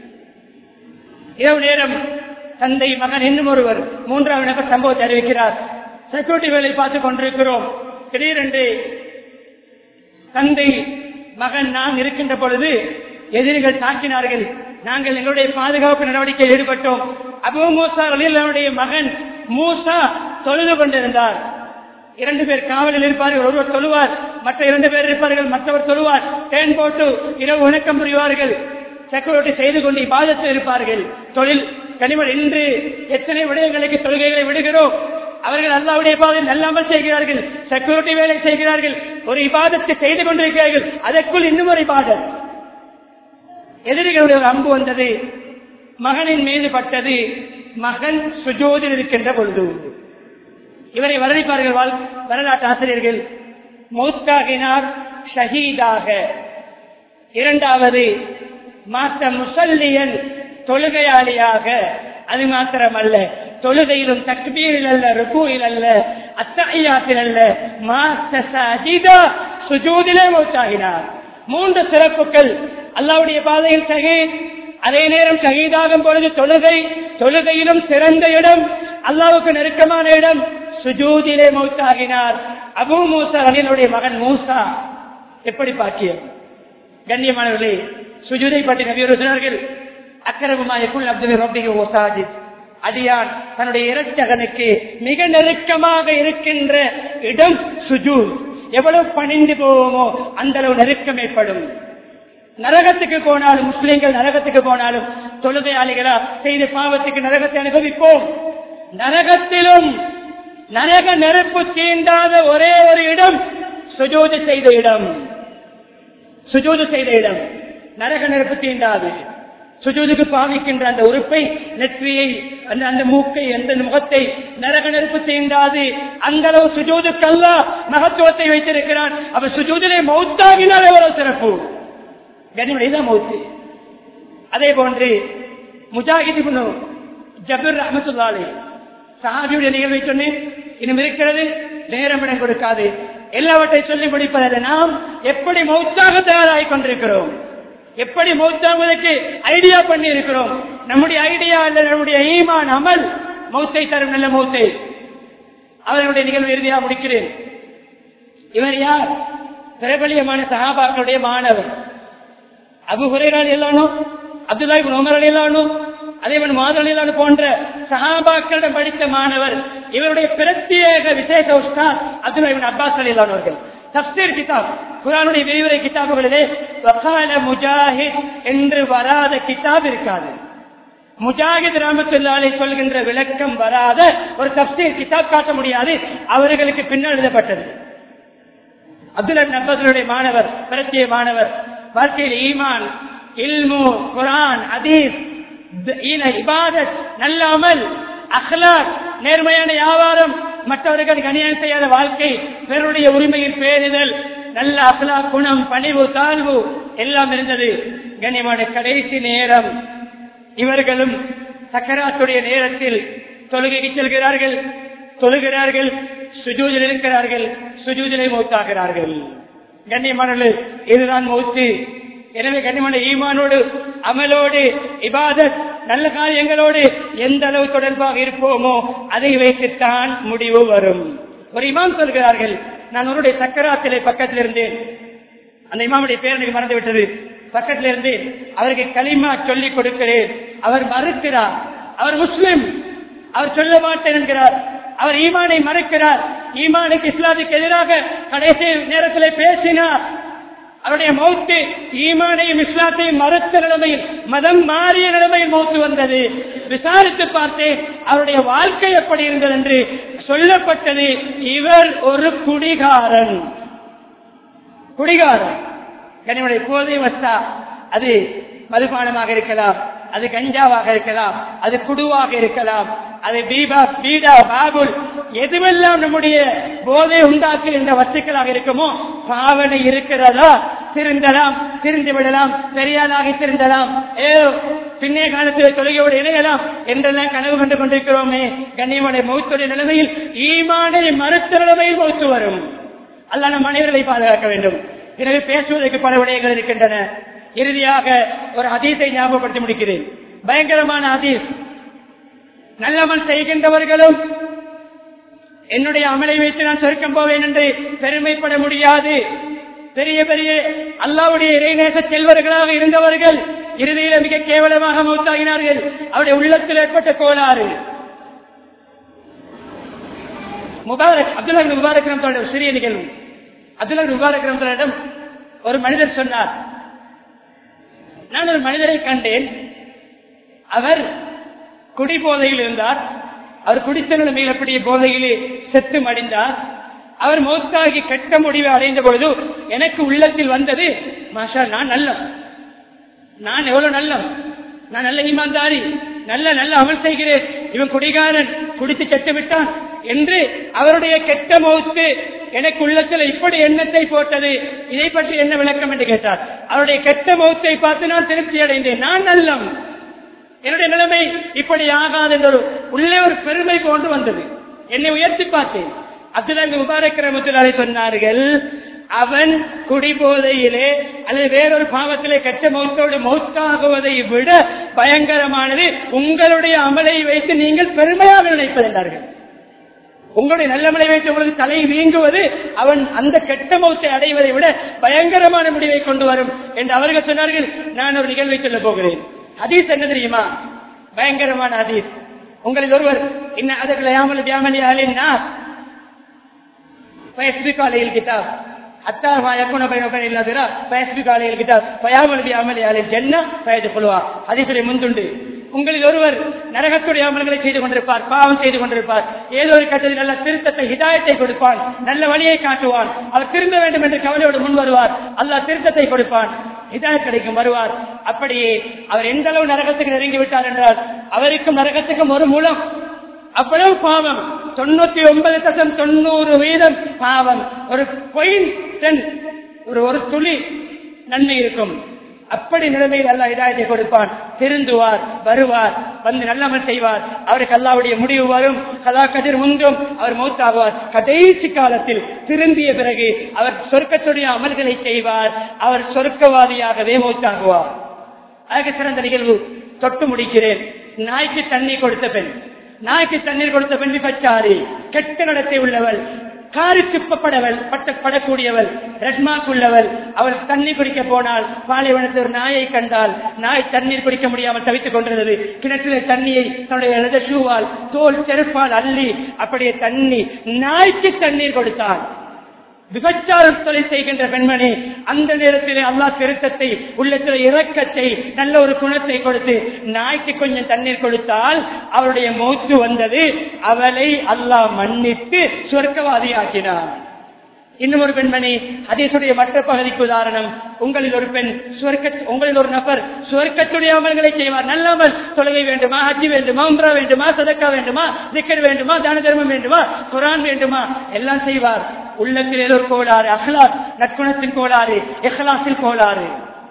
இரவு நேரம் தந்தை மகன் இன்னும் ஒருவர் மூன்றாவது நபர் சம்பவத்தை அறிவிக்கிறார் செக்யூரிட்டி வேலை பார்த்துக் கொண்டிருக்கிறோம் திடீரென்று தந்தை மகன் நான் இருக்கின்ற பொழுது எதிரிகள் தாக்கினார்கள் நாங்கள் எங்களுடைய பாதுகாப்பு நடவடிக்கையில் ஈடுபட்டோம் அபு மூசா அலிலுடைய மகன் மூசா தொழுது கொண்டிருந்தார் இரண்டு பேர் காவலில் இருப்பார்கள் ஒருவர் தொழுவார் மற்ற இரண்டு பேர் இருப்பார்கள் மற்றவர் தொழுவார் தேன் போட்டு இரவு வணக்கம் புரிவார்கள் செக்யூரிட்டி செய்து கொண்டு இபாதத்தில் இருப்பார்கள் தொழில் கனிமன் இன்று எத்தனை விடயங்களுக்கு தொழுகைகளை விடுகிறோம் அவர்கள் அல்லாவுடைய பாதையில் நல்லாமல் செய்கிறார்கள் செக்யூரிட்டி வேலை செய்கிறார்கள் ஒரு இபாதத்தை செய்து கொண்டிருக்கிறார்கள் அதற்குள் இன்னும் ஒரு இபாதத் எதிரிகளுடைய ஒரு அம்பு வந்தது மகனின் மீது பட்டது மகன் சுஜோதில் இருக்கின்ற பொழுது இவரை வரணிப்பார்கள் வாழ்- வரலாற்று ஆசிரியர்கள் மௌத்தாகினார் ஷஹீதாக இரண்டாவது மாத்த முசல்லியன் தொழுகையாளியாக அது மாத்திரமல்ல தொழுகையிலும் தக்பீரில் அல்ல ருக்கூயில் அல்ல அத்தையாத்தில் அல்ல மாத்த சஜிதா சுஜூதிலே மௌத்தாகினார் மூன்று சிறப்புகள் அல்லாவுடைய பாதையில் ஷஹீத் அதே நேரம் ஷஹீதாகும் பொழுது தொழுகை தொழுகையிலும் சிறந்த இடம் அல்லாவுக்கு நெருக்கமான இடம் சுஜூதிலே மௌத்தாகினார் அபு மூசா அலினுடைய மகன் மூசா எப்படி பாக்கியம் கண்ணியமானவர்களே சுஜூதை பற்றி நபியர் சொன்னார்கள் அக்கரபுமாயக்குள் அப்துல் ரப்பிக ஓசாஜித் அடியான் தன்னுடைய இரட்சகனுக்கு மிக நெருக்கமாக இருக்கின்ற இடம் சுஜூத் எவ்வளவு பணிந்து போவோமோ அந்த அளவு நெருக்கம் ஏற்படும் நரகத்துக்கு போனாலும் முஸ்லிம்கள் நரகத்துக்கு போனாலும் தொழுகையாளிகளா செய்த பாவத்துக்கு நரகத்தை அனுபவிப்போம் நரகத்திலும் நரக நெருப்பு தீண்டாத ஒரே ஒரு இடம் சுஜூது செய்த இடம் சுஜூது செய்த இடம் நரக நெருப்பு தீண்டாது சுஜூதுக்கு பாவிக்கின்ற அந்த உறுப்பை நெற்றியை அந்த அந்த மூக்கை அந்த முகத்தை நரக நெருப்பு தீண்டாது அந்த அளவு சுஜூதுக்கல்ல மகத்துவத்தை வைத்திருக்கிறான் அவன் சுஜூதிலே மௌத்தாகினால் எவ்வளவு சிறப்பு கனிமணிதான் மௌத்து அதே போன்று முஜாஹித் இப்னு ஜபீர் ரஹமத்துல்லாலே சஹாபியுடைய நிகழ்வை சொன்னேன் இன்னும் இருக்கிறது நேரம் இடம் கொடுக்காது எல்லாவற்றை சொல்லி முடிப்பதில்லை நாம் எப்படி மௌத்தாக தயாராகி கொண்டிருக்கிறோம் எப்படி மௌத்தாவதற்கு ஐடியா பண்ணி இருக்கிறோம் நம்முடைய ஐடியா அல்ல நம்முடைய ஈமான் அமல் மௌத்தை தரும் நல்ல மௌத்தை அவர்களுடைய நிகழ்வு இறுதியாக முடிக்கிறேன் இவர் யார் பிரபலியமான சகாபாக்களுடைய மாணவர் அபு ஹுரேரால் எல்லானோ அப்துல்லா இப்னு உமர் அலிலானோ அதேவன் மாதிரிலானு போன்ற சஹாபாக்களிடம் படித்த மாணவர் இவருடைய பிரத்யேக விசேஷ உஸ்தாத் அப்துல்லா இப்னு அப்பாஸ் அலிலான் அவர்கள் தப்சீர் கிதாப் குரானுடைய விரிவுரை கிதாபுகளிலே வகால முஜாஹித் என்று வராத கிதாப் இருக்காது முஜாஹித் ராமத்துல்லாலை சொல்கின்ற விளக்கம் வராத ஒரு தப்சீர் கிதாப் காட்ட முடியாது அவர்களுக்கு பின்னால் எழுதப்பட்டது அப்துல்லா இப்னு அப்பாஸுடைய மாணவர் பிரத்யேக மாணவர் வாழ்க்கையில் ஈமான் இல்மு குரான் அதீஸ் இபாதத் நல்ல அமல் அஹ்லாக் நேர்மையான வியாபாரம் மற்றவர்கள் அநியாயம் செய்யாத வாழ்க்கை பிறருடைய உரிமையில் பேறுதல் நல்ல அஹ்லா குணம் பணிவு தாழ்வு எல்லாம் இருந்தது கண்ணியமான கடைசி நேரம் இவர்களும் சக்கராத்துடைய நேரத்தில் தொழுகைக்கு செல்கிறார்கள் தொழுகிறார்கள் சுஜூதில் இருக்கிறார்கள் சுஜூதிலே மௌத்தாகிறார்கள் கண்ணியமானது இதுதான் மௌத்து எனவே கண்ணியமான ஈமானோடு அமலோடு இபாதத் நல்ல காரியங்களோடு எந்த அளவு தொடர்பாக இருப்போமோ அதை வைத்துத்தான் முடிவு வரும் ஒரு இமாம் சொல்கிறார்கள் நான் அவருடைய சக்கராத்திலே பக்கத்தில் இருந்தேன் அந்த இமாமுடைய பேர் எனக்கு மறந்து விட்டது பக்கத்தில் இருந்து அவருக்கு களிமா சொல்லிக் கொடுக்கிறேன் அவர் மறுக்கிறார் அவர் முஸ்லிம் அவர் சொல்ல மாட்டேன் என்கிறார் அவர் ஈமானை மறுக்கிறார் ஈமானுக்கு இஸ்லாத்துக்கு எதிராக கடைசி நேரத்தில் பேசினார் அவருடைய மௌத்து ஈமானையும் இஸ்லாத்தையும் மறுத்த நிலைமையில் மதம் மாறிய நிலைமையில் மௌத்து வந்தது விசாரித்து பார்த்தேன் அவருடைய வாழ்க்கை எப்படி இருந்தது என்று சொல்லப்பட்டது இவர் ஒரு குடிகாரன் குடிகாரன் கனிமனை போதை வஸ்தா அது மதுபானமாக இருக்கலாம் அது கஞ்சாவாக இருக்கலாம் அது குடுவாக இருக்கலாம் அது பீபா பீடா பாபுல் எதுவெல்லாம் நம்முடைய போதை உண்டாக்குகின்ற வஸ்துக்களாக இருக்குமோ பாவனை இருக்கிறதா திருந்தலாம் திருந்து விடலாம் பெரியாளாகி திருந்தலாம் ஏதோ பின்னே காலத்தில் தொழுகையோடு இணையலாம் என்றெல்லாம் கனவு கண்டு கொண்டிருக்கிறோமே கண்ணியமனை மௌத்துடைய நிலைமையில் ஈமானை மறுத்த நிலைமையில் மௌத்து வரும் அல்ல நம் மனிதர்களை பாதுகாக்க வேண்டும் எனவே பேசுவதற்கு பல விடயங்கள் இருக்கின்றன இறுதியாக ஒரு அதீத்தை ஞாபகப்படுத்தி முடிக்கிறேன் பயங்கரமான அதீஸ் நல்லவன் செய்கின்றவர்களும் என்னுடைய அமலை வைத்து நான் சொர்க்கம் போவேன் என்று பெருமைப்பட முடியாது பெரிய பெரிய அல்லாவுடைய இறைநேச செல்வர்களாக இருந்தவர்கள் இறுதியில் மிக கேவலமாக மௌத்தாகினார்கள் அவருடைய உள்ளத்தில் ஏற்பட்ட கோளாறு முபாரக் அப்துல்லா முபாரக் ரம்தோட சிறிய நிகழ்வு அப்துல்லா முபாரக் ரம்தோடம் ஒரு மனிதர் சொன்னார் நான் ஒரு மனிதரை கண்டேன் அவர் குடி போதையில் இருந்தார் அவர் குடித்த நிலைமையில் அப்படியே போதையிலே செத்து மடிந்தார் அவர் மோஸ்தாகி கெட்ட முடிவை அடைந்த பொழுது எனக்கு உள்ளத்தில் வந்தது மாஷா நான் நல்லம் நான் எவ்வளவு நல்லம் நான் நல்ல ஈமான்தாரி நல்ல நல்ல அமல் செய்கிறேன் இவன் குடிகாரன் குடித்து செத்து விட்டான் என்று அவருடைய கெட்ட மௌத்து எனக்கு உள்ளத்தில் இப்படி எண்ணத்தை போட்டது இதை பற்றி என்ன விளக்கம் என்று கேட்டார் அவருடைய கெட்ட மௌத்தை பார்த்து நான் திருப்தி அடைந்தேன் நான் நல்லம் என்னுடைய நிலைமை இப்படி ஆகாது என்ற ஒரு உள்ளே ஒரு பெருமை கொண்டு வந்தது என்னை உயர்த்தி பார்த்தேன் அப்துல்லா முபாரக் ரமத்துல்லாரை சொன்னார்கள் அவன் குடிபோதையிலே அல்லது வேறொரு பாவத்திலே கெட்ட மௌத்தோடு மௌத்தாகுவதை விட பயங்கரமானது உங்களுடைய அமலை வைத்து நீங்கள் பெருமையாக நினைப்பது என்றார்கள் உங்களுடைய நல்லமலை வைத்து உங்களுக்கு தலை வீங்குவது அவன் அந்த கெட்ட மௌத்தை அடைவதை விட பயங்கரமான முடிவை கொண்டு வரும் என்று அவர்கள் சொன்னார்கள் நான் ஒரு நிகழ்வை சொல்ல போகிறேன் ஹதீஸ் என்ன தெரியுமா பயங்கரமான ஹதீஸ் உங்களில் ஒருவர் இன்ன அதற்கு யாமல் வியாமலி ஆலின்னா فيسبق عليه الكتاب حتى ما يكون بينه وبين الا ذراع فيسبق عليه الكتاب فيعمل بعمل اهل الجنه فيدخلها ஹதீஸுடைய முந்துண்டு உங்களில் ஒருவர் நரகத்துடைய அமல்களை செய்து கொண்டிருப்பார் பாவம் செய்து கொண்டிருப்பார் ஏதோ ஒரு கட்டத்தில் நல்ல திருத்தத்தை ஹிதாயத்தை கொடுப்பான் நல்ல வழியை காட்டுவான் அவர் திரும்ப வேண்டும் என்று கவலையோடு முன் வருவார் அல்லாஹ் திருத்தத்தை கொடுப்பான் ஹிதாயத் கிடைக்கும் வருவார் அப்படியே அவர் எந்த அளவு நரகத்துக்கு நெருங்கி விட்டார் என்றால் அவருக்கும் நரகத்துக்கும் ஒரு மூலம் அவ்வளவு பாவம் தொண்ணூத்தி ஒன்பது தசம் தொண்ணூறு வீதம் பாவம் ஒரு பொயின் ஒரு ஒரு துளி நன்மை இருக்கும் அப்படி நிலைமையில் அல்ல இதாயத்தை கொடுப்பான் திருந்துவார் வருவார் வந்து நல்லமல் செய்வார் அவருக்கு அல்லாவுடைய முடிவு வரும் கலா கதிர் முந்தும் அவர் மௌத்தாகுவார் கடைசி காலத்தில் திரும்பிய பிறகு அவர் சொர்க்கத்துடைய அமல்களை செய்வார் அவர் சொர்க்கவாதியாகவே மௌத்தாகுவார் அதுக்கு சிறந்த நிகழ்வு தொட்டு முடிக்கிறேன் நாய்க்கு தண்ணி கொடுத்த பெண் நாய்க்கு தண்ணீர் கொடுத்த பெண் விபச்சாரி கெட்ட நடத்தை உள்ளவள் காருக்கு படவள் பட்ட படக்கூடியவள் ரெட்மாக் உள்ளவள் அவள் தண்ணீர் குடிக்க போனால் பாலைவனத்தில் ஒரு நாயை கண்டால் நாய் தண்ணீர் குடிக்க முடியாமல் தவித்துக் கொண்டிருந்தது கிணற்றிலே தண்ணியை தன்னுடைய இடது ஷூவால் தோல் செருப்பால் அள்ளி அப்படியே தண்ணி நாய்க்கு தண்ணீர் கொடுத்தாள் விபச்சாரம் தொலை செய்கின்ற பெண்மணி அந்த நேரத்தில் அல்லாஹ் திருத்தத்தை உள்ளத்தில் இரக்கத்தை நல்ல ஒரு குணத்தை கொடுத்து நாய்க்கு கொஞ்சம் தண்ணீர் கொடுத்தால் அவருடைய மூச்சு வந்தது அவளை அல்லாஹ் மன்னித்து சொர்க்கவாதி ஆக்கினார் இன்னும் ஒரு பெண்மணி அதேசுடைய மற்ற பகுதிக்கு உதாரணம் உங்களில் ஒரு பெண் சுவர்க்க உங்களில் ஒரு நபர் சுவர்க்கத்துடைய அமல்களை செய்வார் நல்லமல் தொழுகை வேண்டுமா ஹஜ்ஜி வேண்டுமா உம்ரா வேண்டுமா சதக்கா வேண்டுமா திக்கர் வேண்டுமா தான தர்மம் வேண்டுமா குரான் வேண்டுமா எல்லாம் செய்வார் உள்ளத்தில் ஏதோ ஒரு கோளாறு அஹ்லாத் நற்குணத்தின் கோளாறு எஹ்லாசில் கோளாறு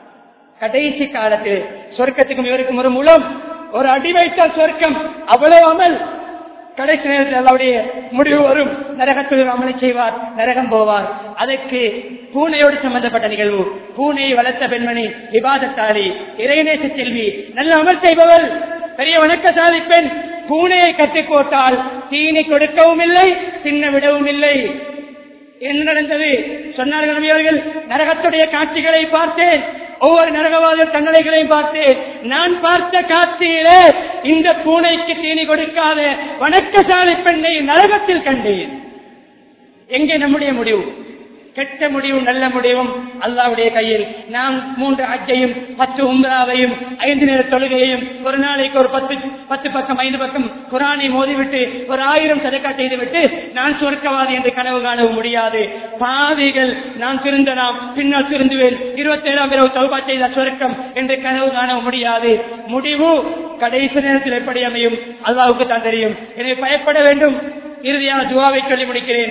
கடைசி காலத்தில் சொர்க்கத்துக்கும் இவருக்கும் ஒரு மூலம் ஒரு அடி வைத்தால் சொர்க்கம் அவ்வளவு அமல் கடைசி நேரத்தில் அவருடைய முடிவு வரும் நரகத்தில் அமலை செய்வார் நரகம் போவார் அதற்கு பூனையோடு சம்பந்தப்பட்ட நிகழ்வு பூனையை வளர்த்த பெண்மணி விவாதத்தாளி இறைநேச செல்வி நல்ல அமல் செய்பவர் பெரிய வணக்கசாலி பெண் பூனையை கட்டி போட்டால் தீனி கொடுக்கவும் இல்லை தின்ன விடவும் இல்லை என்ன நடந்தது சொன்னார்கள் நபியவர்கள் நரகத்துடைய காட்சிகளை பார்த்தேன் ஒவ்வொரு நரகவாத தண்டனைகளையும் பார்த்தேன் நான் பார்த்த காட்சியிலே இந்த பூனைக்கு தீனி கொடுக்காத வணக்கசாலி பெண்ணை நரகத்தில் கண்டேன் எங்கே நம்முடைய முடிவு கெட்ட முடிவும் நல்ல முடிவும் அல்லாவுடைய கையில் நாம் மூன்று அஜையும் பத்து உம்ராவையும் ஐந்து நேர தொழுகையையும் ஒரு நாளைக்கு ஒரு பத்து பத்து பக்கம் ஐந்து பக்கம் குரானை மோதிவிட்டு ஒரு ஆயிரம் சதக்கா செய்துவிட்டு நான் சொர்க்கவாதி என்று கனவு காணவும் முடியாது பாவிகள் நான் திருந்தலாம் பின்னால் திருந்துவேன் இருபத்தி ஏழாம் இரவு தௌபா செய்த சொர்க்கம் என்று கனவு காண முடியாது முடிவு கடைசி நேரத்தில் எப்படி அமையும் அல்லாவுக்கு தான் தெரியும் எனவே பயப்பட வேண்டும் இறுதியான துவாவை சொல்லி முடிக்கிறேன்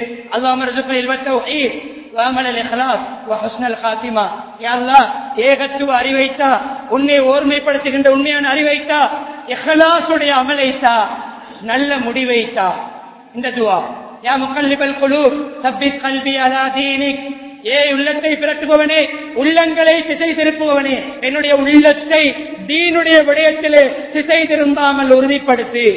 ஏகத்துவ அறிவைத்தா உன்னை ஓர்மைப்படுத்துகின்ற உண்மையான அறிவைத்தா எஹலாசுடைய அமலைத்தா நல்ல முடிவைத்தா இந்த துவா யா முக்கல்லிபல் குழு தப்பி கல்வி அலா தீனிக் ஏ உள்ளத்தை பிறட்டுபவனே உள்ளங்களை திசை திருப்புபவனே என்னுடைய உள்ளத்தை தீனுடைய விடயத்திலே திசை திரும்பாமல் உறுதிப்படுத்தி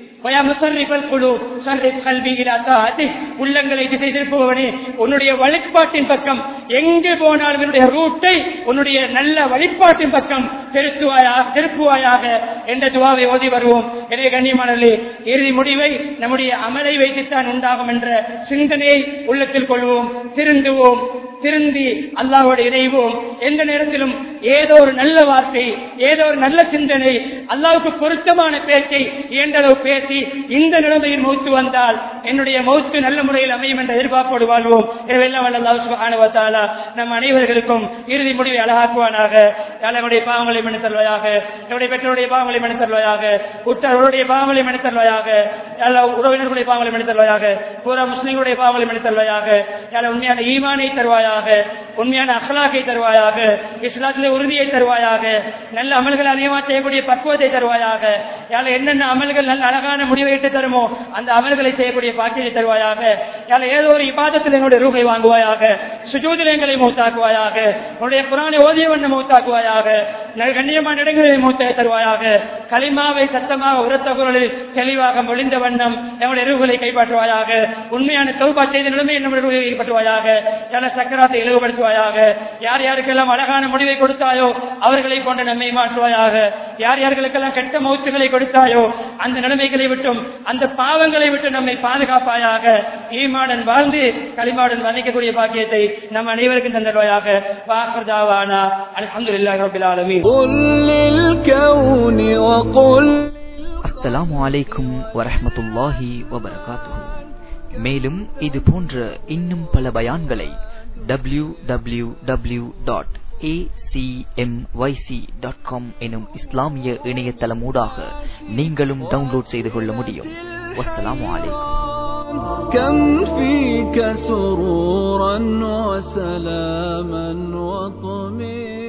உள்ளங்களை திசை திருப்புபவனே உன்னுடைய வழிபாட்டின் பக்கம் எங்கு போனாலும் என்னுடைய ரூட்டை உன்னுடைய நல்ல வழிபாட்டின் பக்கம் திருத்துவாயா திருப்புவாயாக என்ற துவாவை ஓதி வருவோம் எனவே கண்ணியமானே இறுதி முடிவை நம்முடைய அமலை வைத்துத்தான் உண்டாகும் என்ற சிந்தனையை உள்ளத்தில் கொள்வோம் திருந்துவோம் திருந்தி அல்லாவோடு இணைவோம் எந்த நேரத்திலும் ஏதோ ஒரு நல்ல வார்த்தை ஏதோ ஒரு நல்ல சிந்தனை அல்லாவுக்கு பொருத்தமான பேச்சை இயன்றளவு பேசி இந்த நிலைமையில் மௌத்து வந்தால் என்னுடைய மௌத்து நல்ல முறையில் அமையும் என்ற எதிர்பார்ப்போடு வாழ்வோம் எனவே எல்லாம் ஆணுவத்தாலா நம் அனைவர்களுக்கும் இறுதி முடிவை அழகாக்குவானாக நம்முடைய பாவங்களை மனு தருவாயாக நம்முடைய பெற்றோருடைய பாவங்களை மனு தருவாயாக உற்றவருடைய பாவங்களை மனு தருவாயாக எல்லா உறவினர்களுடைய பாவங்களை மனு தருவாயாக பூரா முஸ்லிம்களுடைய பாவங்களை மனு தருவாயாக யார உண்மையான ஈமானை தருவாயாக உண்மையான அகலாக்கை தருவாயாக இஸ்லாத்திலே உறுதியை தருவாயாக நல்ல அமல்கள் அதிகமாக செய்யக்கூடிய பக்குவத்தை தருவாயாக யார என்னென்ன அமல்கள் நல்ல அழகான முடிவை இட்டு தருமோ அந்த அமல்களை செய்யக்கூடிய பாக்கியத்தை தருவாயாக யார ஏதோ ஒரு இபாதத்தில் எங்களுடைய ரூபை வாங்குவாயாக சுஜூதில் எங்களை மூத்தாக்குவாயாக உன்னுடைய புராணை ஓதிய வண்ண மூத்தாக்குவாயாக கண்ணியமான இடங்களில் மூத்த தருவாயாக களிமாவை சத்தமாக உரத்த குரலில் தெளிவாக மொழிந்த வண்ணம் எங்களுடைய எருவுகளை கைப்பற்றுவாயாக உண்மையான தௌபா செய்த நிலைமை நம்முடைய கைப்பற்றுவாயாக யார சக்கராத்தை இழிவுபடுத்துவாயாக யார் யாருக்கெல்லாம் அழகான முடிவை கொடுத்தாயோ அவர்களை கொண்ட நம்மை மாற்றுவாயாக யார் யாருக்கெல்லாம் கெட்ட மௌத்துகளை கொடுத்தாயோ அந்த நிலைமைகளை விட்டும் அந்த பாவங்களை விட்டு நம்மை பாதுகாப்பாயாக ஈமாடன் வாழ்ந்து களிமாடன் வதைக்கக்கூடிய பாக்கியத்தை நம் அனைவருக்கும் தந்தருவாயாக வாக்குதாவானா அலமதுல்லா ரபில் ஆலமீன் قل للكون وقل அஸ்ஸலாமு அலைக்கும் வரஹ்மத்துல்லாஹி வபரகாத்துஹு மேலும் இது போன்ற இன்னும் பல பயான்களை W W W dot dot com எனும் இஸ்லாமிய இணையதளமூடாக நீங்களும் டவுன்லோட் செய்து கொள்ள முடியும் வஸ்ஸலாமு அலைக்கும் كم فيك سرورا وسلاما وطمئنا